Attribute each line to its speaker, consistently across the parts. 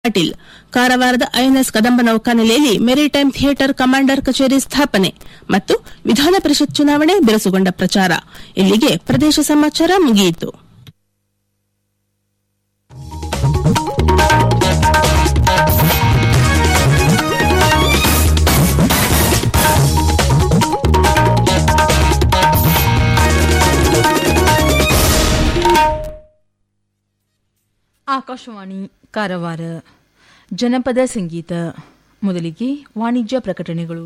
Speaker 1: ಪಾಟೀಲ್ ಕಾರವಾರದ ಐಎನ್ಎಸ್ ಕದಂಬ ನೌಕಾನೆಲೆಯಲ್ಲಿ maritime theatre commander ಕಚೇರಿ ಸ್ಥಾಪನೆ ಮತ್ತು ವಿಧಾನ ಪರಿಷತ್ ಚುನಾವಣೆ ಬಿರುಸುಗೊಂಡ ಪ್ರಚಾರ ಇಲ್ಲಿಗೆ ಪ್ರದೇಶ ಸಮಾಚಾರ ಮುಗಿಯಿತು
Speaker 2: ಆಕಾಶವಾಣಿ ಕಾರವಾರ ಜನಪದ ಸಂಗೀತ ಮೊದಲಿಗೆ ವಾಣಿಜ್ಯ ಪ್ರಕಟಣೆಗಳು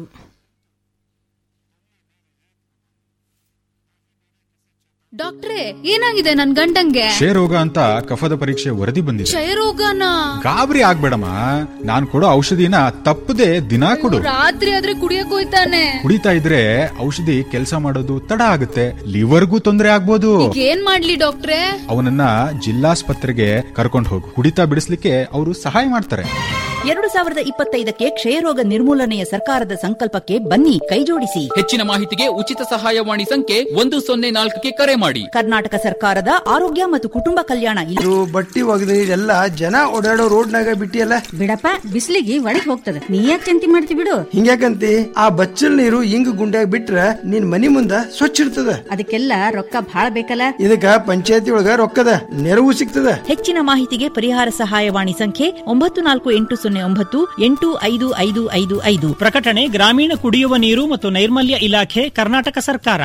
Speaker 3: ಡಾಕ್ಟ್ರೇ ಏನಾಗಿದೆ ನನ್ ಗಂಡಂಗೆ
Speaker 4: ಕ್ಷಯರೋಗ ಅಂತ ಕಫದ ಪರೀಕ್ಷೆ ವರದಿ ಬಂದಿದೆ
Speaker 3: ಕ್ಷಯರೋಗನ
Speaker 4: ಗಾಬರಿ ಆಗ್ಬೇಡಮ್ಮ ನಾನ್ ಕೊಡೋ ಔಷಧಿನ ತಪ್ಪದೆ ದಿನಾ ಕೊಡು
Speaker 3: ರಾತ್ರಿ ಆದ್ರೆ ಕುಡಿಯಕ್ ಹೋಯ್ತಾನೆ
Speaker 4: ಕುಡಿತಾ ಇದ್ರೆ ಔಷಧಿ ಕೆಲಸ ಮಾಡೋದು ತಡ ಆಗುತ್ತೆ ಲಿವರ್ಗೂ ತೊಂದರೆ ಆಗ್ಬೋದು
Speaker 3: ಈಗ ಏನ್ ಮಾಡ್ಲಿ ಡಾಕ್ಟ್ರೇ
Speaker 4: ಅವನನ್ನ ಜಿಲ್ಲಾಸ್ಪತ್ರೆಗೆ ಕರ್ಕೊಂಡು ಹೋಗು ಕುಡಿತಾ ಬಿಡಿಸ್ಲಿಕ್ಕೆ ಅವರು ಸಹಾಯ ಮಾಡ್ತಾರೆ
Speaker 5: ಎರಡು ಸಾವಿರದ ಇಪ್ಪತ್ತೈದಕ್ಕೆ ಕ್ಷಯರೋಗ ನಿರ್ಮೂಲನೆಯ ಸರ್ಕಾರದ ಸಂಕಲ್ಪಕ್ಕೆ ಬನ್ನಿ ಕೈಜೋಡಿಸಿ
Speaker 6: ಹೆಚ್ಚಿನ ಮಾಹಿತಿಗೆ ಉಚಿತ ಸಹಾಯವಾಣಿ ಸಂಖ್ಯೆ ಒಂದು ಸೊನ್ನೆ ನಾಲ್ಕಕ್ಕೆ ಕರೆ ಮಾಡಿ
Speaker 5: ಕರ್ನಾಟಕ ಸರ್ಕಾರದ ಆರೋಗ್ಯ ಮತ್ತು ಕುಟುಂಬ ಕಲ್ಯಾಣ ಇಲಾಖೆ
Speaker 7: ಇದು ಬಟ್ಟಿ ಒಗದು ಇದೆಲ್ಲ ಜನ ಓಡಾಡೋ ರೋಡ್ನಾಗ ಬಿಟ್ಟಿಯಲ್ಲ
Speaker 8: ಬಿಡಪ್ಪ ಬಿಸಿಲಿಗೆ ಒಳಗ್ ಹೋಗ್ತದ ನೀ ಯಾಕೆ ಚಿಂತೆ ಮಾಡ್ತಿ ಬಿಡು
Speaker 7: ಹಿಂಗ್ಯಾಕಂತಿ ಆ ಬಚ್ಚಲ್ ನೀರು ಹಿಂಗ್ ಗುಂಡ್ಯಾಗ ಬಿಟ್ರ ನಿನ್ ಮನಿ ಮುಂದ ಸ್ವಚ್ಛ ಇರ್ತದ
Speaker 8: ಅದಕ್ಕೆಲ್ಲ ರೊಕ್ಕ ಭಾಳ ಬೇಕಲ್ಲ
Speaker 7: ಇದಕ್ಕ ಪಂಚಾಯತಿ ಒಳಗ ರೊಕ್ಕದ ನೆರವು ಸಿಗ್ತದ
Speaker 5: ಹೆಚ್ಚಿನ ಮಾಹಿತಿಗೆ ಪರಿಹಾರ ಸಹಾಯವಾಣಿ ಸಂಖ್ಯೆ ಒಂಬತ್ತು ನಾಲ್ಕು ಎಂಟು ಸೊನ್ನೆ ಒಂಬತ್ತು ಎಂಟು ಐದು ಐದು ಐದು ಐದು
Speaker 9: ಪ್ರಕಟಣೆ ಗ್ರಾಮೀಣ ಕುಡಿಯುವ ನೀರು ಮತ್ತು ನೈರ್ಮಲ್ಯ ಇಲಾಖೆ ಕರ್ನಾಟಕ ಸರ್ಕಾರ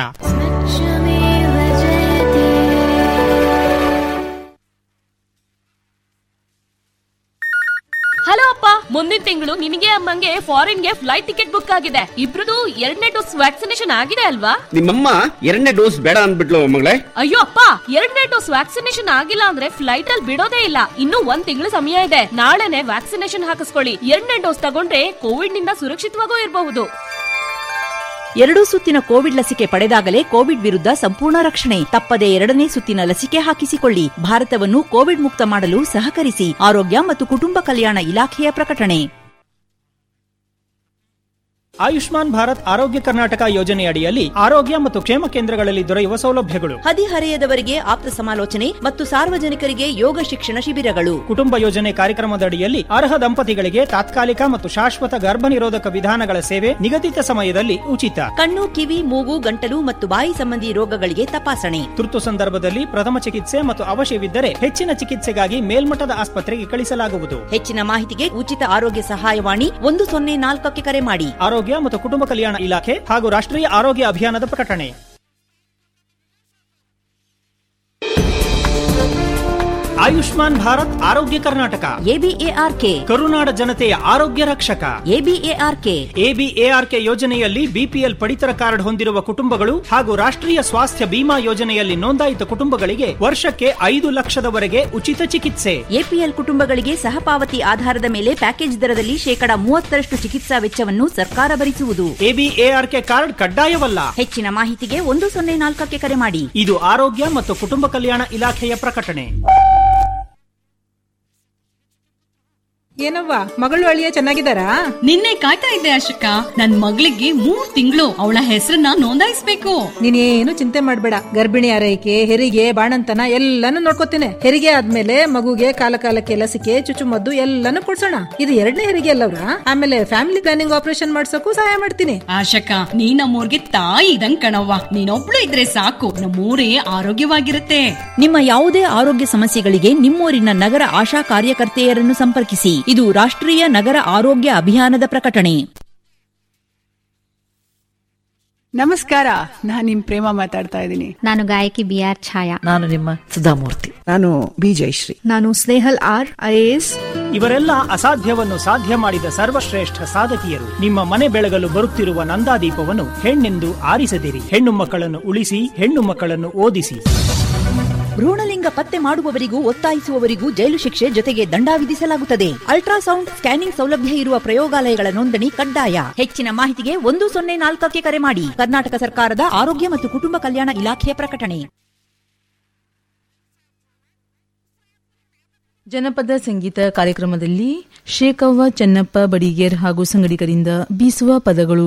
Speaker 10: ಹಲೋ ಅಪ್ಪ ಮುಂದಿನ ತಿಂಗಳು ನಿನಗೆ ಅಮ್ಮಂಗೆ ಫಾರಿನ್ಗೆ ಫ್ಲೈಟ್ ಟಿಕೆಟ್ ಬುಕ್ ಆಗಿದೆ ಇಬ್ರದು ಎರಡನೇ ಡೋಸ್ ವ್ಯಾಕ್ಸಿನೇಷನ್ ಆಗಿದೆ ಅಲ್ವಾ
Speaker 11: ನಿಮ್ಮಮ್ಮ ಎರಡನೇ ಡೋಸ್ ಬೇಡ ಅಂದ್ಬಿಟ್ಲು ಮಗಳೇ
Speaker 10: ಅಯ್ಯೋ ಅಪ್ಪ ಎರಡನೇ ಡೋಸ್ ವ್ಯಾಕ್ಸಿನೇಷನ್ ಆಗಿಲ್ಲ ಅಂದ್ರೆ ಫ್ಲೈಟ್ ಅಲ್ಲಿ ಬಿಡೋದೇ ಇಲ್ಲ ಇನ್ನು ಒಂದ್ ತಿಂಗಳು ಸಮಯ ಇದೆ ನಾಳೆನೆ ವ್ಯಾಕ್ಸಿನೇಷನ್ ಹಾಕಿಸ್ಕೊಳ್ಳಿ ಎರಡನೇ ಡೋಸ್ ತಗೊಂಡ್ರೆ ಕೋವಿಡ್ ನಿಂದ ಸುರಕ್ಷಿತವಾಗೂ ಇರಬಹುದು
Speaker 5: ಎರಡೂ ಸುತ್ತಿನ ಕೋವಿಡ್ ಲಸಿಕೆ ಪಡೆದಾಗಲೇ ಕೋವಿಡ್ ವಿರುದ್ಧ ಸಂಪೂರ್ಣ ರಕ್ಷಣೆ ತಪ್ಪದೆ ಎರಡನೇ ಸುತ್ತಿನ ಲಸಿಕೆ ಹಾಕಿಸಿಕೊಳ್ಳಿ ಭಾರತವನ್ನು ಕೋವಿಡ್ ಮುಕ್ತ ಮಾಡಲು ಸಹಕರಿಸಿ ಆರೋಗ್ಯ ಮತ್ತು ಕುಟುಂಬ ಕಲ್ಯಾಣ ಇಲಾಖೆಯ ಪ್ರಕಟಣೆ
Speaker 9: ಆಯುಷ್ಮಾನ್ ಭಾರತ್ ಆರೋಗ್ಯ ಕರ್ನಾಟಕ ಯೋಜನೆಯಡಿಯಲ್ಲಿ ಆರೋಗ್ಯ ಮತ್ತು ಕ್ಷೇಮ ಕೇಂದ್ರಗಳಲ್ಲಿ ದೊರೆಯುವ ಸೌಲಭ್ಯಗಳು
Speaker 5: ಹದಿಹರೆಯದವರಿಗೆ ಆಪ್ತ ಸಮಾಲೋಚನೆ ಮತ್ತು ಸಾರ್ವಜನಿಕರಿಗೆ ಯೋಗ ಶಿಕ್ಷಣ ಶಿಬಿರಗಳು
Speaker 9: ಕುಟುಂಬ ಯೋಜನೆ ಕಾರ್ಯಕ್ರಮದಡಿಯಲ್ಲಿ ಅರ್ಹ ದಂಪತಿಗಳಿಗೆ ತಾತ್ಕಾಲಿಕ ಮತ್ತು ಶಾಶ್ವತ ಗರ್ಭ ನಿರೋಧಕ ವಿಧಾನಗಳ ಸೇವೆ ನಿಗದಿತ ಸಮಯದಲ್ಲಿ ಉಚಿತ
Speaker 5: ಕಣ್ಣು ಕಿವಿ ಮೂಗು ಗಂಟಲು ಮತ್ತು ಬಾಯಿ ಸಂಬಂಧಿ ರೋಗಗಳಿಗೆ ತಪಾಸಣೆ
Speaker 9: ತುರ್ತು ಸಂದರ್ಭದಲ್ಲಿ ಪ್ರಥಮ ಚಿಕಿತ್ಸೆ ಮತ್ತು ಅವಶ್ಯವಿದ್ದರೆ ಹೆಚ್ಚಿನ ಚಿಕಿತ್ಸೆಗಾಗಿ ಮೇಲ್ಮಟ್ಟದ ಆಸ್ಪತ್ರೆಗೆ ಕಳಿಸಲಾಗುವುದು
Speaker 5: ಹೆಚ್ಚಿನ ಮಾಹಿತಿಗೆ ಉಚಿತ ಆರೋಗ್ಯ ಸಹಾಯವಾಣಿ ಒಂದು ಸೊನ್ನೆ ನಾಲ್ಕಕ್ಕೆ ಕರೆ ಮಾಡಿ
Speaker 9: ಆರೋಗ್ಯ ಮತ್ತು ಕುಟುಂಬ ಕಲ್ಯಾಣ ಇಲಾಖೆ ಹಾಗೂ ರಾಷ್ಟ್ರೀಯ ಆರೋಗ್ಯ ಅಭಿಯಾನದ ಪ್ರಕಟಣೆ ಆಯುಷ್ಮಾನ್ ಭಾರತ್ ಆರೋಗ್ಯ ಕರ್ನಾಟಕ
Speaker 5: ಎಬಿಎಆರ್ಕೆ
Speaker 9: ಕರುನಾಡ ಜನತೆಯ ಆರೋಗ್ಯ ರಕ್ಷಕ
Speaker 5: ಎಬಿಎಆರ್ಕೆ
Speaker 9: ಎಬಿಎಆರ್ಕೆ ಯೋಜನೆಯಲ್ಲಿ ಬಿಪಿಎಲ್ ಪಡಿತರ ಕಾರ್ಡ್ ಹೊಂದಿರುವ ಕುಟುಂಬಗಳು ಹಾಗೂ ರಾಷ್ಟ್ರೀಯ ಸ್ವಾಸ್ಥ್ಯ ಬಿಮಾ ಯೋಜನೆಯಲ್ಲಿ ನೋಂದಾಯಿತ ಕುಟುಂಬಗಳಿಗೆ ವರ್ಷಕ್ಕೆ ಐದು ಲಕ್ಷದವರೆಗೆ ಉಚಿತ ಚಿಕಿತ್ಸೆ
Speaker 5: ಎಪಿಎಲ್ ಕುಟುಂಬಗಳಿಗೆ ಸಹಪಾವತಿ ಆಧಾರದ ಮೇಲೆ ಪ್ಯಾಕೇಜ್ ದರದಲ್ಲಿ ಶೇಕಡಾ ಮೂವತ್ತರಷ್ಟು ಚಿಕಿತ್ಸಾ ವೆಚ್ಚವನ್ನು ಸರ್ಕಾರ ಭರಿಸುವುದು
Speaker 9: ಎಬಿಎಆರ್ಕೆ ಕಾರ್ಡ್ ಕಡ್ಡಾಯವಲ್ಲ
Speaker 5: ಹೆಚ್ಚಿನ ಮಾಹಿತಿಗೆ ಒಂದು ಸೊನ್ನೆ ನಾಲ್ಕಕ್ಕೆ ಕರೆ ಮಾಡಿ
Speaker 9: ಇದು ಆರೋಗ್ಯ ಮತ್ತು ಕುಟುಂಬ ಕಲ್ಯಾಣ ಇಲಾಖೆಯ ಪ್ರಕಟಣೆ
Speaker 12: ಏನವ್ವ ಮಗಳು ಅಳಿಯ ಚೆನ್ನಾಗಿದ್ದಾರಾ
Speaker 13: ನಿನ್ನೆ ಕಾಯ್ತಾ ಇದ್ದೆ ಅಶೋಕ ನನ್ ಮಗಳಿಗೆ ಮೂರ್ ತಿಂಗಳು ಅವಳ ಹೆಸರನ್ನ ನೋಂದಾಯಿಸ್ಬೇಕು
Speaker 12: ನೀನೇನು ಚಿಂತೆ ಮಾಡ್ಬೇಡ ಗರ್ಭಿಣಿ ಆರೈಕೆ ಹೆರಿಗೆ ಬಾಣಂತನ ಎಲ್ಲಾನು ನೋಡ್ಕೋತೇನೆ ಹೆರಿಗೆ ಆದ್ಮೇಲೆ ಮಗುಗೆ ಕಾಲ ಕಾಲಕ್ಕೆ ಲಸಿಕೆ ಚುಚ್ಚುಮದ್ದು ಎಲ್ಲಾನು ಕೊಡ್ಸೋಣ ಇದು ಎರಡನೇ ಹೆರಿಗೆ ಅಲ್ಲವ್ರ ಆಮೇಲೆ ಫ್ಯಾಮಿಲಿ ಪ್ಲಾನಿಂಗ್ ಆಪರೇಷನ್ ಮಾಡ್ಸೋಕು ಸಹಾಯ ಮಾಡ್ತೀನಿ
Speaker 13: ಆಶಕ ನೀ ನಮ್ಮೂರ್ಗೆ ತಾಯಿ ಇದಂಗ್ ಕಣವ್ವ ನೀನೊಬ್ಳು ಇದ್ರೆ ಸಾಕು ನಮ್ಮೂರೇ ಆರೋಗ್ಯವಾಗಿರುತ್ತೆ
Speaker 5: ನಿಮ್ಮ ಯಾವುದೇ ಆರೋಗ್ಯ ಸಮಸ್ಯೆಗಳಿಗೆ ನಿಮ್ಮೂರಿನ ನಗರ ಆಶಾ ಕಾರ್ಯಕರ್ತೆಯರನ್ನು ಸಂಪರ್ಕಿಸಿ ಇದು ರಾಷ್ಟ್ರೀಯ ನಗರ ಆರೋಗ್ಯ ಅಭಿಯಾನದ ಪ್ರಕಟಣೆ
Speaker 14: ನಮಸ್ಕಾರ ನಾನ್ ನಿಮ್ ಪ್ರೇಮ ಮಾತಾಡ್ತಾ ಇದ್ದೀನಿ
Speaker 15: ನಾನು ಗಾಯಕಿ ಬಿ ಆರ್ ಛಾಯಾ
Speaker 16: ನಾನು ನಿಮ್ಮ ಸುಧಾಮೂರ್ತಿ
Speaker 14: ನಾನು ಬಿ ಜಯಶ್ರೀ
Speaker 17: ನಾನು ಸ್ನೇಹಲ್ ಆರ್ ಐಎಎಸ್
Speaker 9: ಇವರೆಲ್ಲ ಅಸಾಧ್ಯವನ್ನು ಸಾಧ್ಯ ಮಾಡಿದ ಸರ್ವಶ್ರೇಷ್ಠ ಸಾಧಕಿಯರು ನಿಮ್ಮ ಮನೆ ಬೆಳಗಲು ಬರುತ್ತಿರುವ ನಂದಾದೀಪವನ್ನು ಹೆಣ್ಣೆಂದು ಆರಿಸದಿರಿ ಹೆಣ್ಣು ಮಕ್ಕಳನ್ನು ಉಳಿಸಿ ಹೆಣ್ಣು ಮಕ್ಕಳನ್ನು ಓದಿಸಿ
Speaker 5: ಭ್ರೂಣಲಿಂಗ ಪತ್ತೆ ಮಾಡುವವರಿಗೂ ಒತ್ತಾಯಿಸುವವರಿಗೂ ಜೈಲು ಶಿಕ್ಷೆ ಜೊತೆಗೆ ದಂಡ ವಿಧಿಸಲಾಗುತ್ತದೆ ಅಲ್ಟ್ರಾಸೌಂಡ್ ಸ್ಕ್ಯಾನಿಂಗ್ ಸೌಲಭ್ಯ ಇರುವ ಪ್ರಯೋಗಾಲಯಗಳ ನೋಂದಣಿ ಕಡ್ಡಾಯ ಹೆಚ್ಚಿನ ಮಾಹಿತಿಗೆ ಒಂದು ಸೊನ್ನೆ ನಾಲ್ಕಕ್ಕೆ ಕರೆ ಮಾಡಿ ಕರ್ನಾಟಕ ಸರ್ಕಾರದ ಆರೋಗ್ಯ ಮತ್ತು ಕುಟುಂಬ ಕಲ್ಯಾಣ ಇಲಾಖೆಯ ಪ್ರಕಟಣೆ
Speaker 2: ಜನಪದ ಸಂಗೀತ ಕಾರ್ಯಕ್ರಮದಲ್ಲಿ ಶೇಖವ್ವ ಚೆನ್ನಪ್ಪ ಬಡಿಗೇರ್ ಹಾಗೂ ಸಂಗಡಿಗರಿಂದ ಬೀಸುವ ಪದಗಳು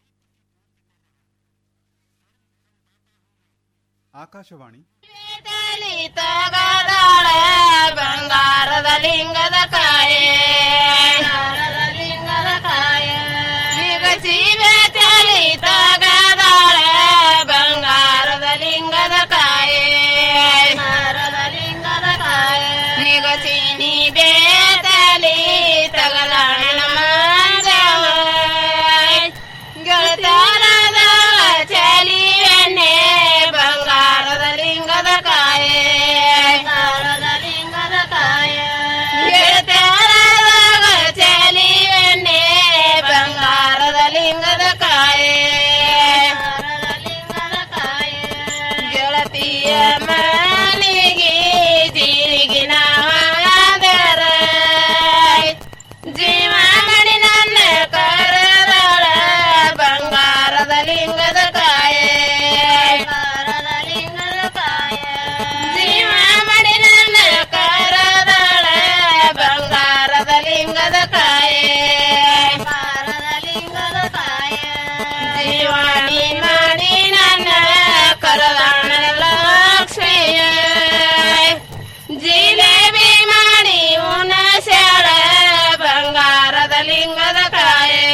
Speaker 4: ಆಕಾಶವಾಣಿ
Speaker 16: ತಗದಾಳ ಬಂಗಾರದ ಲಿಂಗದ ಕಾಯೆ ಲಿಂಗದ ಕಾಯೆ ಈಗ ಸೀಬೆ ತಲಿ ತಗದಾಳ ಬಂಗಾರದ ಲಿಂಗದ ಕಾಯೆ ಲಿಂಗದ ಕಾಯೆ ಈಗ ಚೀನಿ ಬೇತಲಿ ತಗದಾಳ ಮಾದವ ಗೆಳತಾರದ ಚಲಿಯನ್ನೇ ಬಂಗಾರದ ಲಿಂಗದ ಕಾಯೆ ಲಿಂಗದ ಕಾಯೆ ಗೆಳತಾರದ ಚಲಿಯನ್ನೇ ಬಂಗಾರದ ಲಿಂಗದ ಕಾಯೆ ಗೆಳತಿಯ ಮನೆಗೆ ಜೀರಿಗಿನ ಹಾದರ ಜೀವ ಮಡಿ ನನ್ನ ಕರದಳ ಬಂಗಾರದ ಲಿಂಗದ ಕಾಯೆ ಜೀವ ಮಡಿ ನನ್ನ ಕರದಳ ಬಂಗಾರದ ಲಿಂಗದ ಕಾಯೆ ಜೀವಾಣಿ ಮಾಡಿ ನನ್ನ ಕರದಾಣ ಲಕ್ಷ್ಮಿಯ ಜಿಲೇಬಿ ಮಾಡಿ ಉಣಸ್ಯಾಳ ಬಂಗಾರದ ಲಿಂಗದ ಕಾಯೆ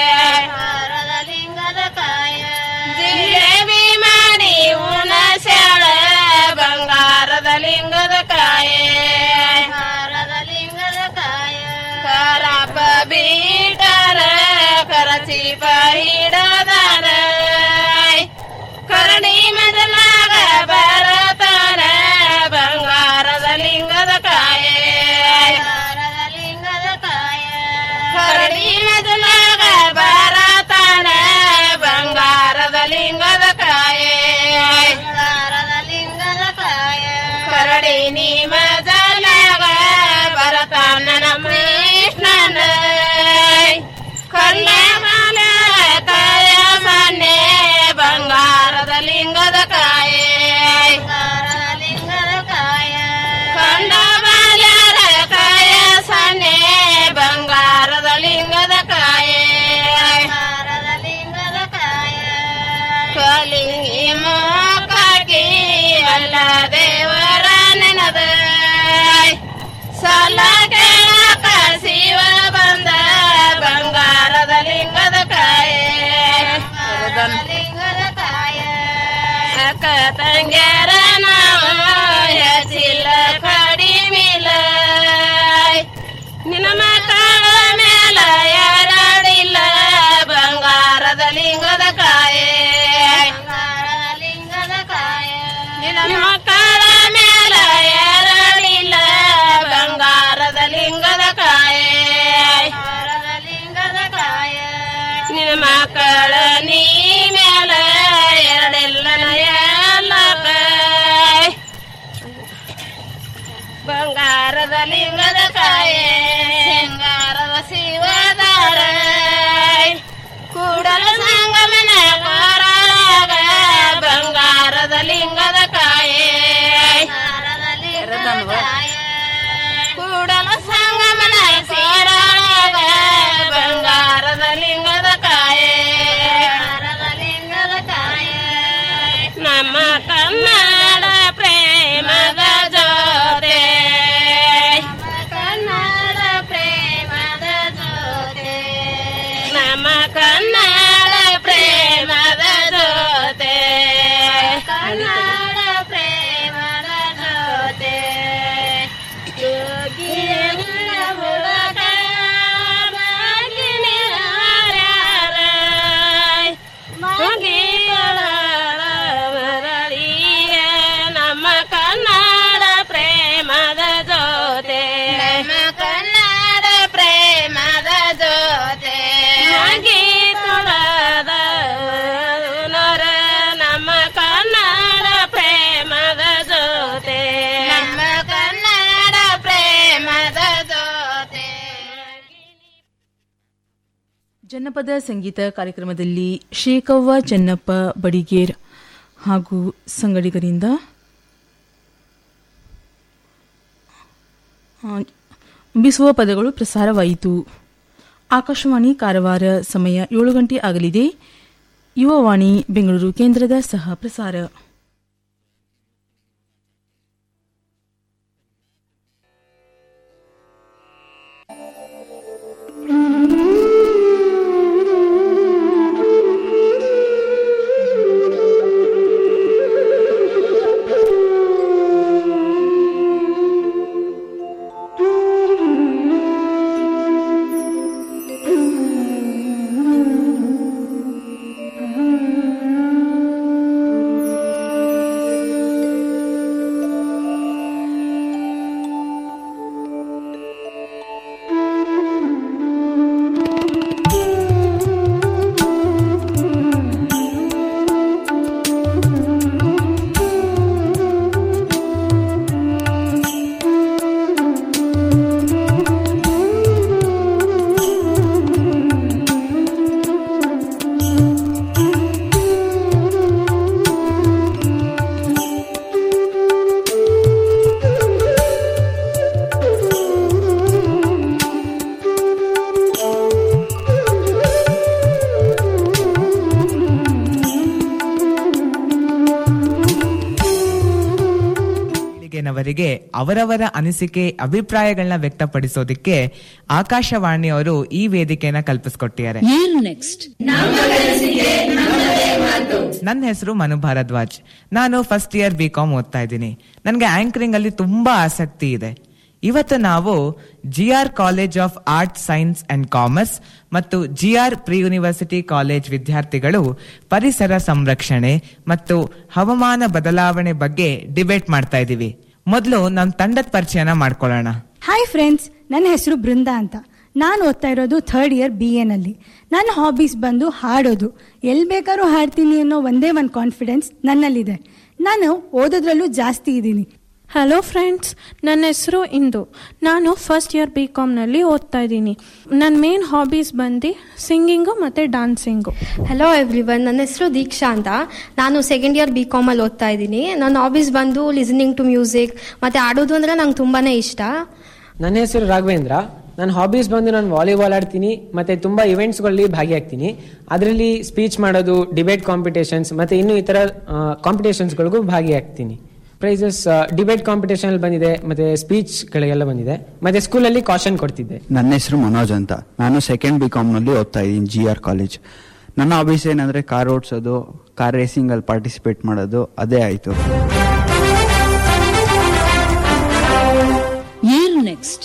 Speaker 16: ಲಿಂಗದ ಕಾಯೆ ಜಿಲೇಬಿ ಮಾಡಿ ಉಣಸ್ಯಾಳ ಬಂಗಾರದ ಲಿಂಗದ ಕಾಯೆ ಲಿಂಗದ ಕಾಯೆ ಕರಪ ಬೀಟರ ಕರಚಿ ಹಿಡದರ ಕರಡಿ ಮದಲಾಗ ಬರತಾರ ಬಂಗಾರದ ಲಿಂಗದ ಕಾಯೆ ಲಿಂಗದ ಕಾಯೆ ಕರಡಿ ಮದಲಾಗ ಬರತಾರ ಬಂಗಾರದ ಲಿಂಗದ ಕಾಯೆ ಲಿಂಗದ ಕಾಯೆ ಕರಡಿ ನೀ ಮದಲಾಗ ಬರತಾನ ನಮ್ಮ ಕೃಷ್ಣನ ಕಲ್ಯಾಣ ಕಾಯ ಸನ್ನೆ ಬಂಗಾರದ ಲಿಂಗದ ಕಾಯೆ ಲಿಂಗದ ಕಾಯ ಕಂಡ ಬಾಲ್ಯರ ಕಾಯ ಸನ್ನೆ ಬಂಗಾರದ ಲಿಂಗದ ಕಾಯೆ ಲಿಂಗದ ಕಾಯ ಕಲಿಂಗಿ ಮೋಕಾಕಿ ಅಲ್ಲ ದೇವರ ನೆನದ ಸಾಲ ಕೇಳಕ ಶಿವ ಬಂದ ಬಂಗಾರದ ಲಿಂಗದ ಕಾಯೆ ಲಿಂಗದ ಕಾಯ ಅಕ್ಕ ತಂಗ್ಯಾರ ನಾವು ಹೆಚ್ಚಿಲ್ಲ ಕಡಿಮಿಲ್ಲ ನಿನ್ನ ಮಕ್ಕಳ ಮೇಲ ಯಾರಾಡಿಲ್ಲ ಬಂಗಾರದ ಲಿಂಗದ ಕಾಯೆ ಲಿಂಗದ ಕಾಯ ನಿನ್ನ ಮಕ್ಕಳ ಮೇಲ ಯಾರಾಡಿಲ್ಲ ಬಂಗಾರದ ಲಿಂಗದ ಕಾಯೆ ಲಿಂಗದ ಕಾಯ ನಿನ್ನ ಮಕ್ಕಳ ನೀ ಮೇಲ ಎರಡೆಲ್ಲ ಎಲ್ಲ ಬಂಗಾರದ ಲಿಂಗದ ಕಾಯೆ ಸಿಂಗಾರದ ಶಿವದಾರ ಕೂಡಲ ಸಂಗಮನ ಕೊರಳಾಗ ಬಂಗಾರದ ಲಿಂಗದ ಕಾಯೆ ಕೂಡಲ ಸಂಗಮನ ಕೊರಳಾಗ ಬಂಗಾರದ ಲಿಂಗದ ಕಾಯೆ ಲಿಂಗದ ಕಾಯೆ ನಮ್ಮ ಕನ್ನಡ ಪ್ರೇಮದ ಜೋತೆ ಕನ್ನಡ ಪ್ರೇಮದ ಜೋತೆ ನಮ್ಮ ಕನ್ನಡ ಪ್ರೇಮದ ಜೋತೆ ಕನ್ನಡ ಪ್ರೇಮದ ಜೋತೆ ಯೋಗಿಯ ಮೂಲಕ ಮರಳಿಗೆ ನಮ್ಮ ಕನ್ನಡ ಪ್ರೇಮದ ಜೋತೆ ನಮ್ಮ ಕನ್ನಡ ಪ್ರೇಮದ ಜೋತೆ ತೊಳದ ನರ ನಮ್ಮ ಕನ್ನಡ ಪ್ರೇಮದ ಜೋತೆ ನಮ್ಮ ಕನ್ನಡ ಪ್ರೇಮದ ಜೋತೆ
Speaker 2: ಜನಪದ ಸಂಗೀತ ಕಾರ್ಯಕ್ರಮದಲ್ಲಿ ಶೇಖವ್ವ ಚೆನ್ನಪ್ಪ ಬಡಿಗೇರ್ ಹಾಗೂ ಸಂಗಡಿಗರಿಂದ ಆ, ಬಿಸುವ ಪದಗಳು ಪ್ರಸಾರವಾಯಿತು ಆಕಾಶವಾಣಿ ಕಾರವಾರ ಸಮಯ ಏಳು ಗಂಟೆ ಆಗಲಿದೆ ಯುವವಾಣಿ ಬೆಂಗಳೂರು ಕೇಂದ್ರದ ಸಹ ಪ್ರಸಾರ
Speaker 18: ವಿದ್ಯಾರ್ಥಿಗಳಿಗೆ ಅವರವರ ಅನಿಸಿಕೆ ಅಭಿಪ್ರಾಯಗಳನ್ನ ವ್ಯಕ್ತಪಡಿಸೋದಿಕ್ಕೆ ಆಕಾಶವಾಣಿಯವರು ಈ ವೇದಿಕೆಯನ್ನ ಕಲ್ಪಿಸ್ಕೊಟ್ಟಿದ್ದಾರೆ
Speaker 19: ನೆಕ್ಸ್ಟ್
Speaker 18: ನನ್ನ ಹೆಸರು ಮನು ಭಾರದ್ವಾಜ್ ನಾನು ಫಸ್ಟ್ ಇಯರ್ ಬಿ ಕಾಮ್ ಓದ್ತಾ ಇದ್ದೀನಿ ನನಗೆ ಆಂಕರಿಂಗ್ ಅಲ್ಲಿ ತುಂಬಾ ಆಸಕ್ತಿ ಇದೆ ಇವತ್ತು ನಾವು G R college of art science and commerce ಮತ್ತು G R pre university college ವಿದ್ಯಾರ್ಥಿಗಳು ಪರಿಸರ ಸಂರಕ್ಷಣೆ ಮತ್ತು ಹವಾಮಾನ ಬದಲಾವಣೆ ಬಗ್ಗೆ ಡಿಬೇಟ್ ಮಾಡ್ತಾ ಇದ್ದೀವಿ ಮೊದಲು ನಮ್ಮ ತಂಡದ ಪರಿಚಯನ ಮಾಡ್ಕೊಳ್ಳೋಣ
Speaker 20: ಹಾಯ್ ಫ್ರೆಂಡ್ಸ್ ನನ್ನ ಹೆಸರು ಬೃಂದಾ ಅಂತ ನಾನು ಓದ್ತಾ ಇರೋದು ಥರ್ಡ್ ಇಯರ್ ಬಿ ಎನಲ್ಲಿ ನನ್ನ ಹಾಬೀಸ್ ಬಂದು ಹಾಡೋದು ಎಲ್ಲಿ ಬೇಕಾದ್ರೂ ಹಾಡ್ತೀನಿ ಅನ್ನೋ ಒಂದೇ ಒಂದು ಕಾನ್ಫಿಡೆನ್ಸ್ ನನ್ನಲ್ಲಿದೆ ನಾನು ಓದೋದ್ರಲ್ಲೂ ಜಾಸ್ತಿ ಇದ್ದೀನಿ
Speaker 21: ಹಲೋ ಫ್ರೆಂಡ್ಸ್ ನನ್ನ ಹೆಸರು ಇಂದು ನಾನು ಫಸ್ಟ್ ಇಯರ್ ಬಿ ಕಾಮ್ನಲ್ಲಿ ಓದ್ತಾ ಇದ್ದೀನಿ ನನ್ನ ಮೇನ್ ಹಾಬೀಸ್ ಬಂದು ಸಿಂಗಿಂಗು ಮತ್ತು ಡಾನ್ಸಿಂಗು
Speaker 22: ಹಲೋ ಎವ್ರಿವನ್ ನನ್ನ ಹೆಸರು ದೀಕ್ಷಾ ಅಂತ ನಾನು ಸೆಕೆಂಡ್ ಇಯರ್ ಬಿ ಕಾಮಲ್ಲಿ ಓದ್ತಾ ಇದ್ದೀನಿ ನನ್ನ ಹಾಬೀಸ್ ಬಂದು ಲಿಸನಿಂಗ್ ಟು ಮ್ಯೂಸಿಕ್ ಮತ್ತು ಆಡೋದು ಅಂದರೆ ನಂಗೆ ತುಂಬಾ ಇಷ್ಟ
Speaker 23: ನನ್ನ ಹೆಸರು ರಾಘವೇಂದ್ರ ನನ್ನ ಹಾಬೀಸ್ ಬಂದು ನಾನು ವಾಲಿಬಾಲ್ ಆಡ್ತೀನಿ ಮತ್ತೆ ತುಂಬಾ ಇವೆಂಟ್ಸ್ಗಳಲ್ಲಿ ಭಾಗಿಯಾಗ್ತೀನಿ ಅದರಲ್ಲಿ ಸ್ಪೀಚ್ ಮಾಡೋದು ಡಿಬೇಟ್ ಕಾಂಪಿಟೇಷನ್ಸ್ ಮತ್ತೆ ಇನ್ನೂ ಇತರ ಕಾಂಪಿಟೇಷನ್ಸ್ಗಳಿಗೂ ಭಾಗಿಯಾಗ್ತೀನಿ ಪ್ರೈಸಸ್ ಡಿಬೇಟ್ ಕಾಂಪಿಟೇಷನ್ ಬಂದಿದೆ ಮತ್ತೆ ಸ್ಪೀಚ್ಗಳಿಗೆಲ್ಲ ಬಂದಿದೆ ಮತ್ತೆ ಸ್ಕೂಲಲ್ಲಿ ಕಾಶನ್ ಕೊಡ್ತಿದ್ದೆ
Speaker 24: ನನ್ನ ಹೆಸರು ಮನೋಜ್ ಅಂತ ನಾನು ಸೆಕೆಂಡ್ ಬಿ ಕಾಮ್ನಲ್ಲಿ ಓದ್ತಾ ಇದ್ದೀನಿ ಜಿ ಆರ್ ಕಾಲೇಜ್ ನನ್ನ ಹಾಬೀಸ್ ಏನಂದ್ರೆ ಕಾರ್ ಓಡಿಸೋದು ಕಾರ್ ರೇಸಿಂಗ್ ಅಲ್ಲಿ ಪಾರ್ಟಿಸಿಪೇಟ್ ಮಾಡೋದು ಅದೇ ಆಯ್ತು
Speaker 19: ಏರ್ ನೆಕ್ಸ್ಟ್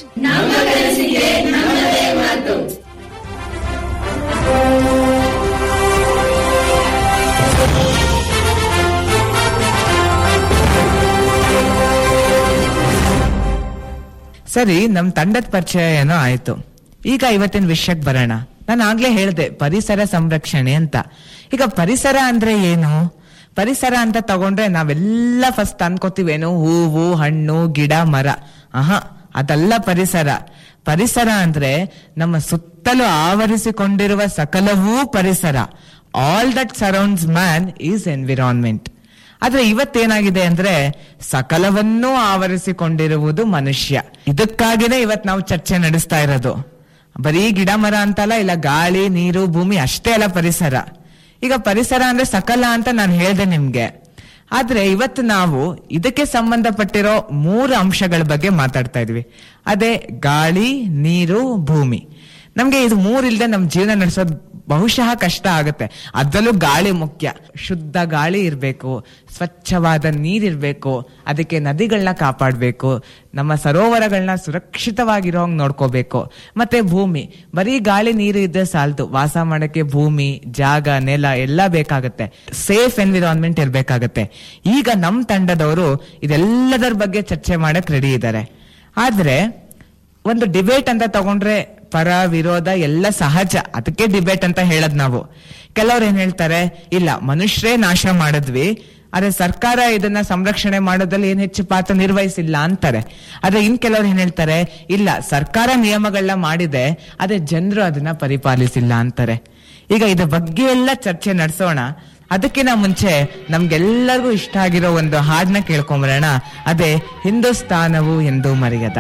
Speaker 18: ಸರಿ ನಮ್ ತಂಡದ ಪರಿಚಯ ಏನೋ ಆಯ್ತು ಈಗ ಇವತ್ತಿನ ವಿಷಯಕ್ಕೆ ಬರೋಣ ನಾನು ಆಗ್ಲೇ ಹೇಳ್ದೆ ಪರಿಸರ ಸಂರಕ್ಷಣೆ ಅಂತ ಈಗ ಪರಿಸರ ಅಂದ್ರೆ ಏನು ಪರಿಸರ ಅಂತ ತಗೊಂಡ್ರೆ ನಾವೆಲ್ಲ ಫಸ್ಟ್ ಅನ್ಕೋತೀವೇನು ಹೂವು ಹಣ್ಣು ಗಿಡ ಮರ ಆಹಾ ಅದಲ್ಲ ಪರಿಸರ ಪರಿಸರ ಅಂದ್ರೆ ನಮ್ಮ ಸುತ್ತಲೂ ಆವರಿಸಿಕೊಂಡಿರುವ ಸಕಲವೂ ಪರಿಸರ all that surrounds man is environment ಆದ್ರೆ ಇವತ್ತೇನಾಗಿದೆ ಅಂದ್ರೆ ಸಕಲವನ್ನೂ ಆವರಿಸಿಕೊಂಡಿರುವುದು ಮನುಷ್ಯ ಇದಕ್ಕಾಗಿನೇ ಇವತ್ ನಾವು ಚರ್ಚೆ ನಡೆಸ್ತಾ ಇರೋದು ಬರೀ ಗಿಡ ಮರ ಅಂತಲ್ಲ ಇಲ್ಲ ಗಾಳಿ ನೀರು ಭೂಮಿ ಅಷ್ಟೇ ಅಲ್ಲ ಪರಿಸರ ಈಗ ಪರಿಸರ ಅಂದ್ರೆ ಸಕಲ ಅಂತ ನಾನು ಹೇಳ್ದೆ ನಿಮ್ಗೆ ಆದ್ರೆ ಇವತ್ತು ನಾವು ಇದಕ್ಕೆ ಸಂಬಂಧಪಟ್ಟಿರೋ ಮೂರು ಅಂಶಗಳ ಬಗ್ಗೆ ಮಾತಾಡ್ತಾ ಇದ್ವಿ ಅದೇ ಗಾಳಿ ನೀರು ಭೂಮಿ ನಮ್ಗೆ ಇದು ಮೂರಿಲ್ದೆ ನಮ್ ಜೀವನ ನಡೆಸೋದು ಬಹುಶಃ ಕಷ್ಟ ಆಗುತ್ತೆ ಅದರಲ್ಲೂ ಗಾಳಿ ಮುಖ್ಯ ಶುದ್ಧ ಗಾಳಿ ಇರಬೇಕು ಸ್ವಚ್ಛವಾದ ನೀರಿರ್ಬೇಕು ಅದಕ್ಕೆ ನದಿಗಳನ್ನ ಕಾಪಾಡಬೇಕು ನಮ್ಮ ಸರೋವರಗಳನ್ನ ಸುರಕ್ಷಿತವಾಗಿರೋ ಹಂಗ್ ನೋಡ್ಕೋಬೇಕು ಮತ್ತೆ ಭೂಮಿ ಬರೀ ಗಾಳಿ ನೀರು ಇದ್ರೆ ಸಾಲ್ತು ವಾಸ ಮಾಡಕ್ಕೆ ಭೂಮಿ ಜಾಗ ನೆಲ ಎಲ್ಲ ಬೇಕಾಗತ್ತೆ ಸೇಫ್ ಎನ್ವಿರಾನ್ಮೆಂಟ್ ಇರ್ಬೇಕಾಗತ್ತೆ ಈಗ ನಮ್ ತಂಡದವರು ಇದೆಲ್ಲದರ ಬಗ್ಗೆ ಚರ್ಚೆ ಮಾಡಕ್ ರೆಡಿ ಇದ್ದಾರೆ ಆದ್ರೆ ಒಂದು ಡಿಬೇಟ್ ಅಂತ ತಗೊಂಡ್ರೆ ಪರ ವಿರೋಧ ಎಲ್ಲ ಸಹಜ ಅದಕ್ಕೆ ಡಿಬೇಟ್ ಅಂತ ಹೇಳದ್ ನಾವು ಕೆಲವ್ರು ಏನ್ ಹೇಳ್ತಾರೆ ಇಲ್ಲ ಮನುಷ್ಯರೇ ನಾಶ ಮಾಡಿದ್ವಿ ಆದ್ರೆ ಸರ್ಕಾರ ಇದನ್ನ ಸಂರಕ್ಷಣೆ ಮಾಡೋದ್ರಲ್ಲಿ ಏನ್ ಹೆಚ್ಚು ಪಾತ್ರ ನಿರ್ವಹಿಸಿಲ್ಲ ಅಂತಾರೆ ಆದ್ರೆ ಇನ್ ಕೆಲವ್ರು ಏನ್ ಹೇಳ್ತಾರೆ ಇಲ್ಲ ಸರ್ಕಾರ ನಿಯಮಗಳನ್ನ ಮಾಡಿದೆ ಆದ್ರೆ ಜನರು ಅದನ್ನ ಪರಿಪಾಲಿಸಿಲ್ಲ ಅಂತಾರೆ ಈಗ ಇದ್ರ ಬಗ್ಗೆ ಎಲ್ಲ ಚರ್ಚೆ ನಡೆಸೋಣ ಅದಕ್ಕಿಂತ ಮುಂಚೆ ನಮ್ಗೆಲ್ಲರಿಗೂ ಇಷ್ಟ ಆಗಿರೋ ಒಂದು ಹಾಡನ್ನ ಕೇಳ್ಕೊಂಬರೋಣ ಅದೇ ಹಿಂದೂಸ್ತಾನವು ಎಂದು ಮರೆಯದ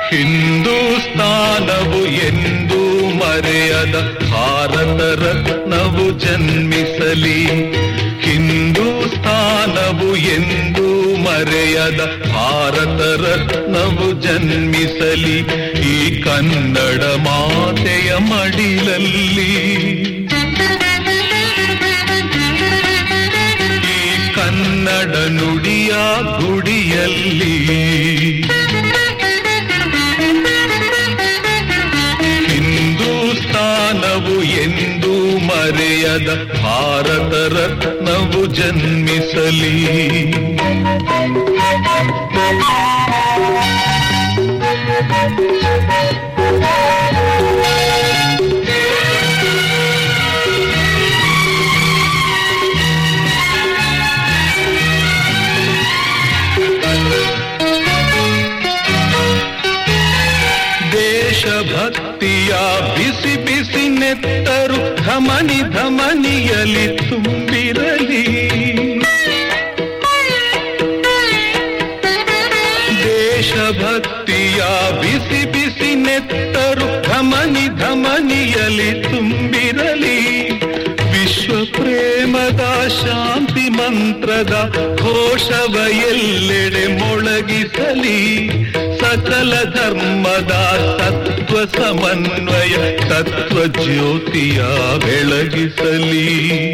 Speaker 25: ಹಿಂದೂಸ್ತಾನವು ಎಂದು ಮರೆಯದ ಭಾರತ ರತ್ನವು ಜನ್ಮಿಸಲಿ ಹಿಂದೂಸ್ತಾನವು ಎಂದು ಮರೆಯದ ಭಾರತ ರತ್ನವು ಜನ್ಮಿಸಲಿ ಈ ಕನ್ನಡ ಮಾತೆಯ ಮಡಿಲಲ್ಲಿ ಈ ಕನ್ನಡ ನುಡಿಯ ಗುಡಿಯಲ್ಲಿ ಹಿಂದೂಸ್ತಾನವು ಎಂದು ಮರೆಯದ ಭಾರತ ರತ್ನವು ಜನ್ಮಿಸಲಿ ದೇಶಭಕ್ತಿಯ ಬಿಸಿ ಬಿಸಿ ನೆತ್ತರು ಧಮನಿ ಧಮನಿಯಲಿ ತುಂಬಿರಲಿ ದೇಶಭಕ್ತಿಯ ಬಿಸಿ ಬಿಸಿ ನೆತ್ತರು ಧಮನಿ ಧಮನಿಯಲಿ ತುಂಬಿರಲಿ ವಿಶ್ವ ಪ್ರೇಮ ಪ್ರೇಮದ ಶಾಂತಿ ಮಂತ್ರದ ಘೋಷವ ಎಲ್ಲೆಡೆ ಮೊಳಗಿಸಲಿ ಸಕಲ ಧರ್ಮದ ತತ್ವ ಸಮನ್ವಯ ತತ್ವ ಜ್ಯೋತಿಯ ಬೆಳಗಿಸಲಿ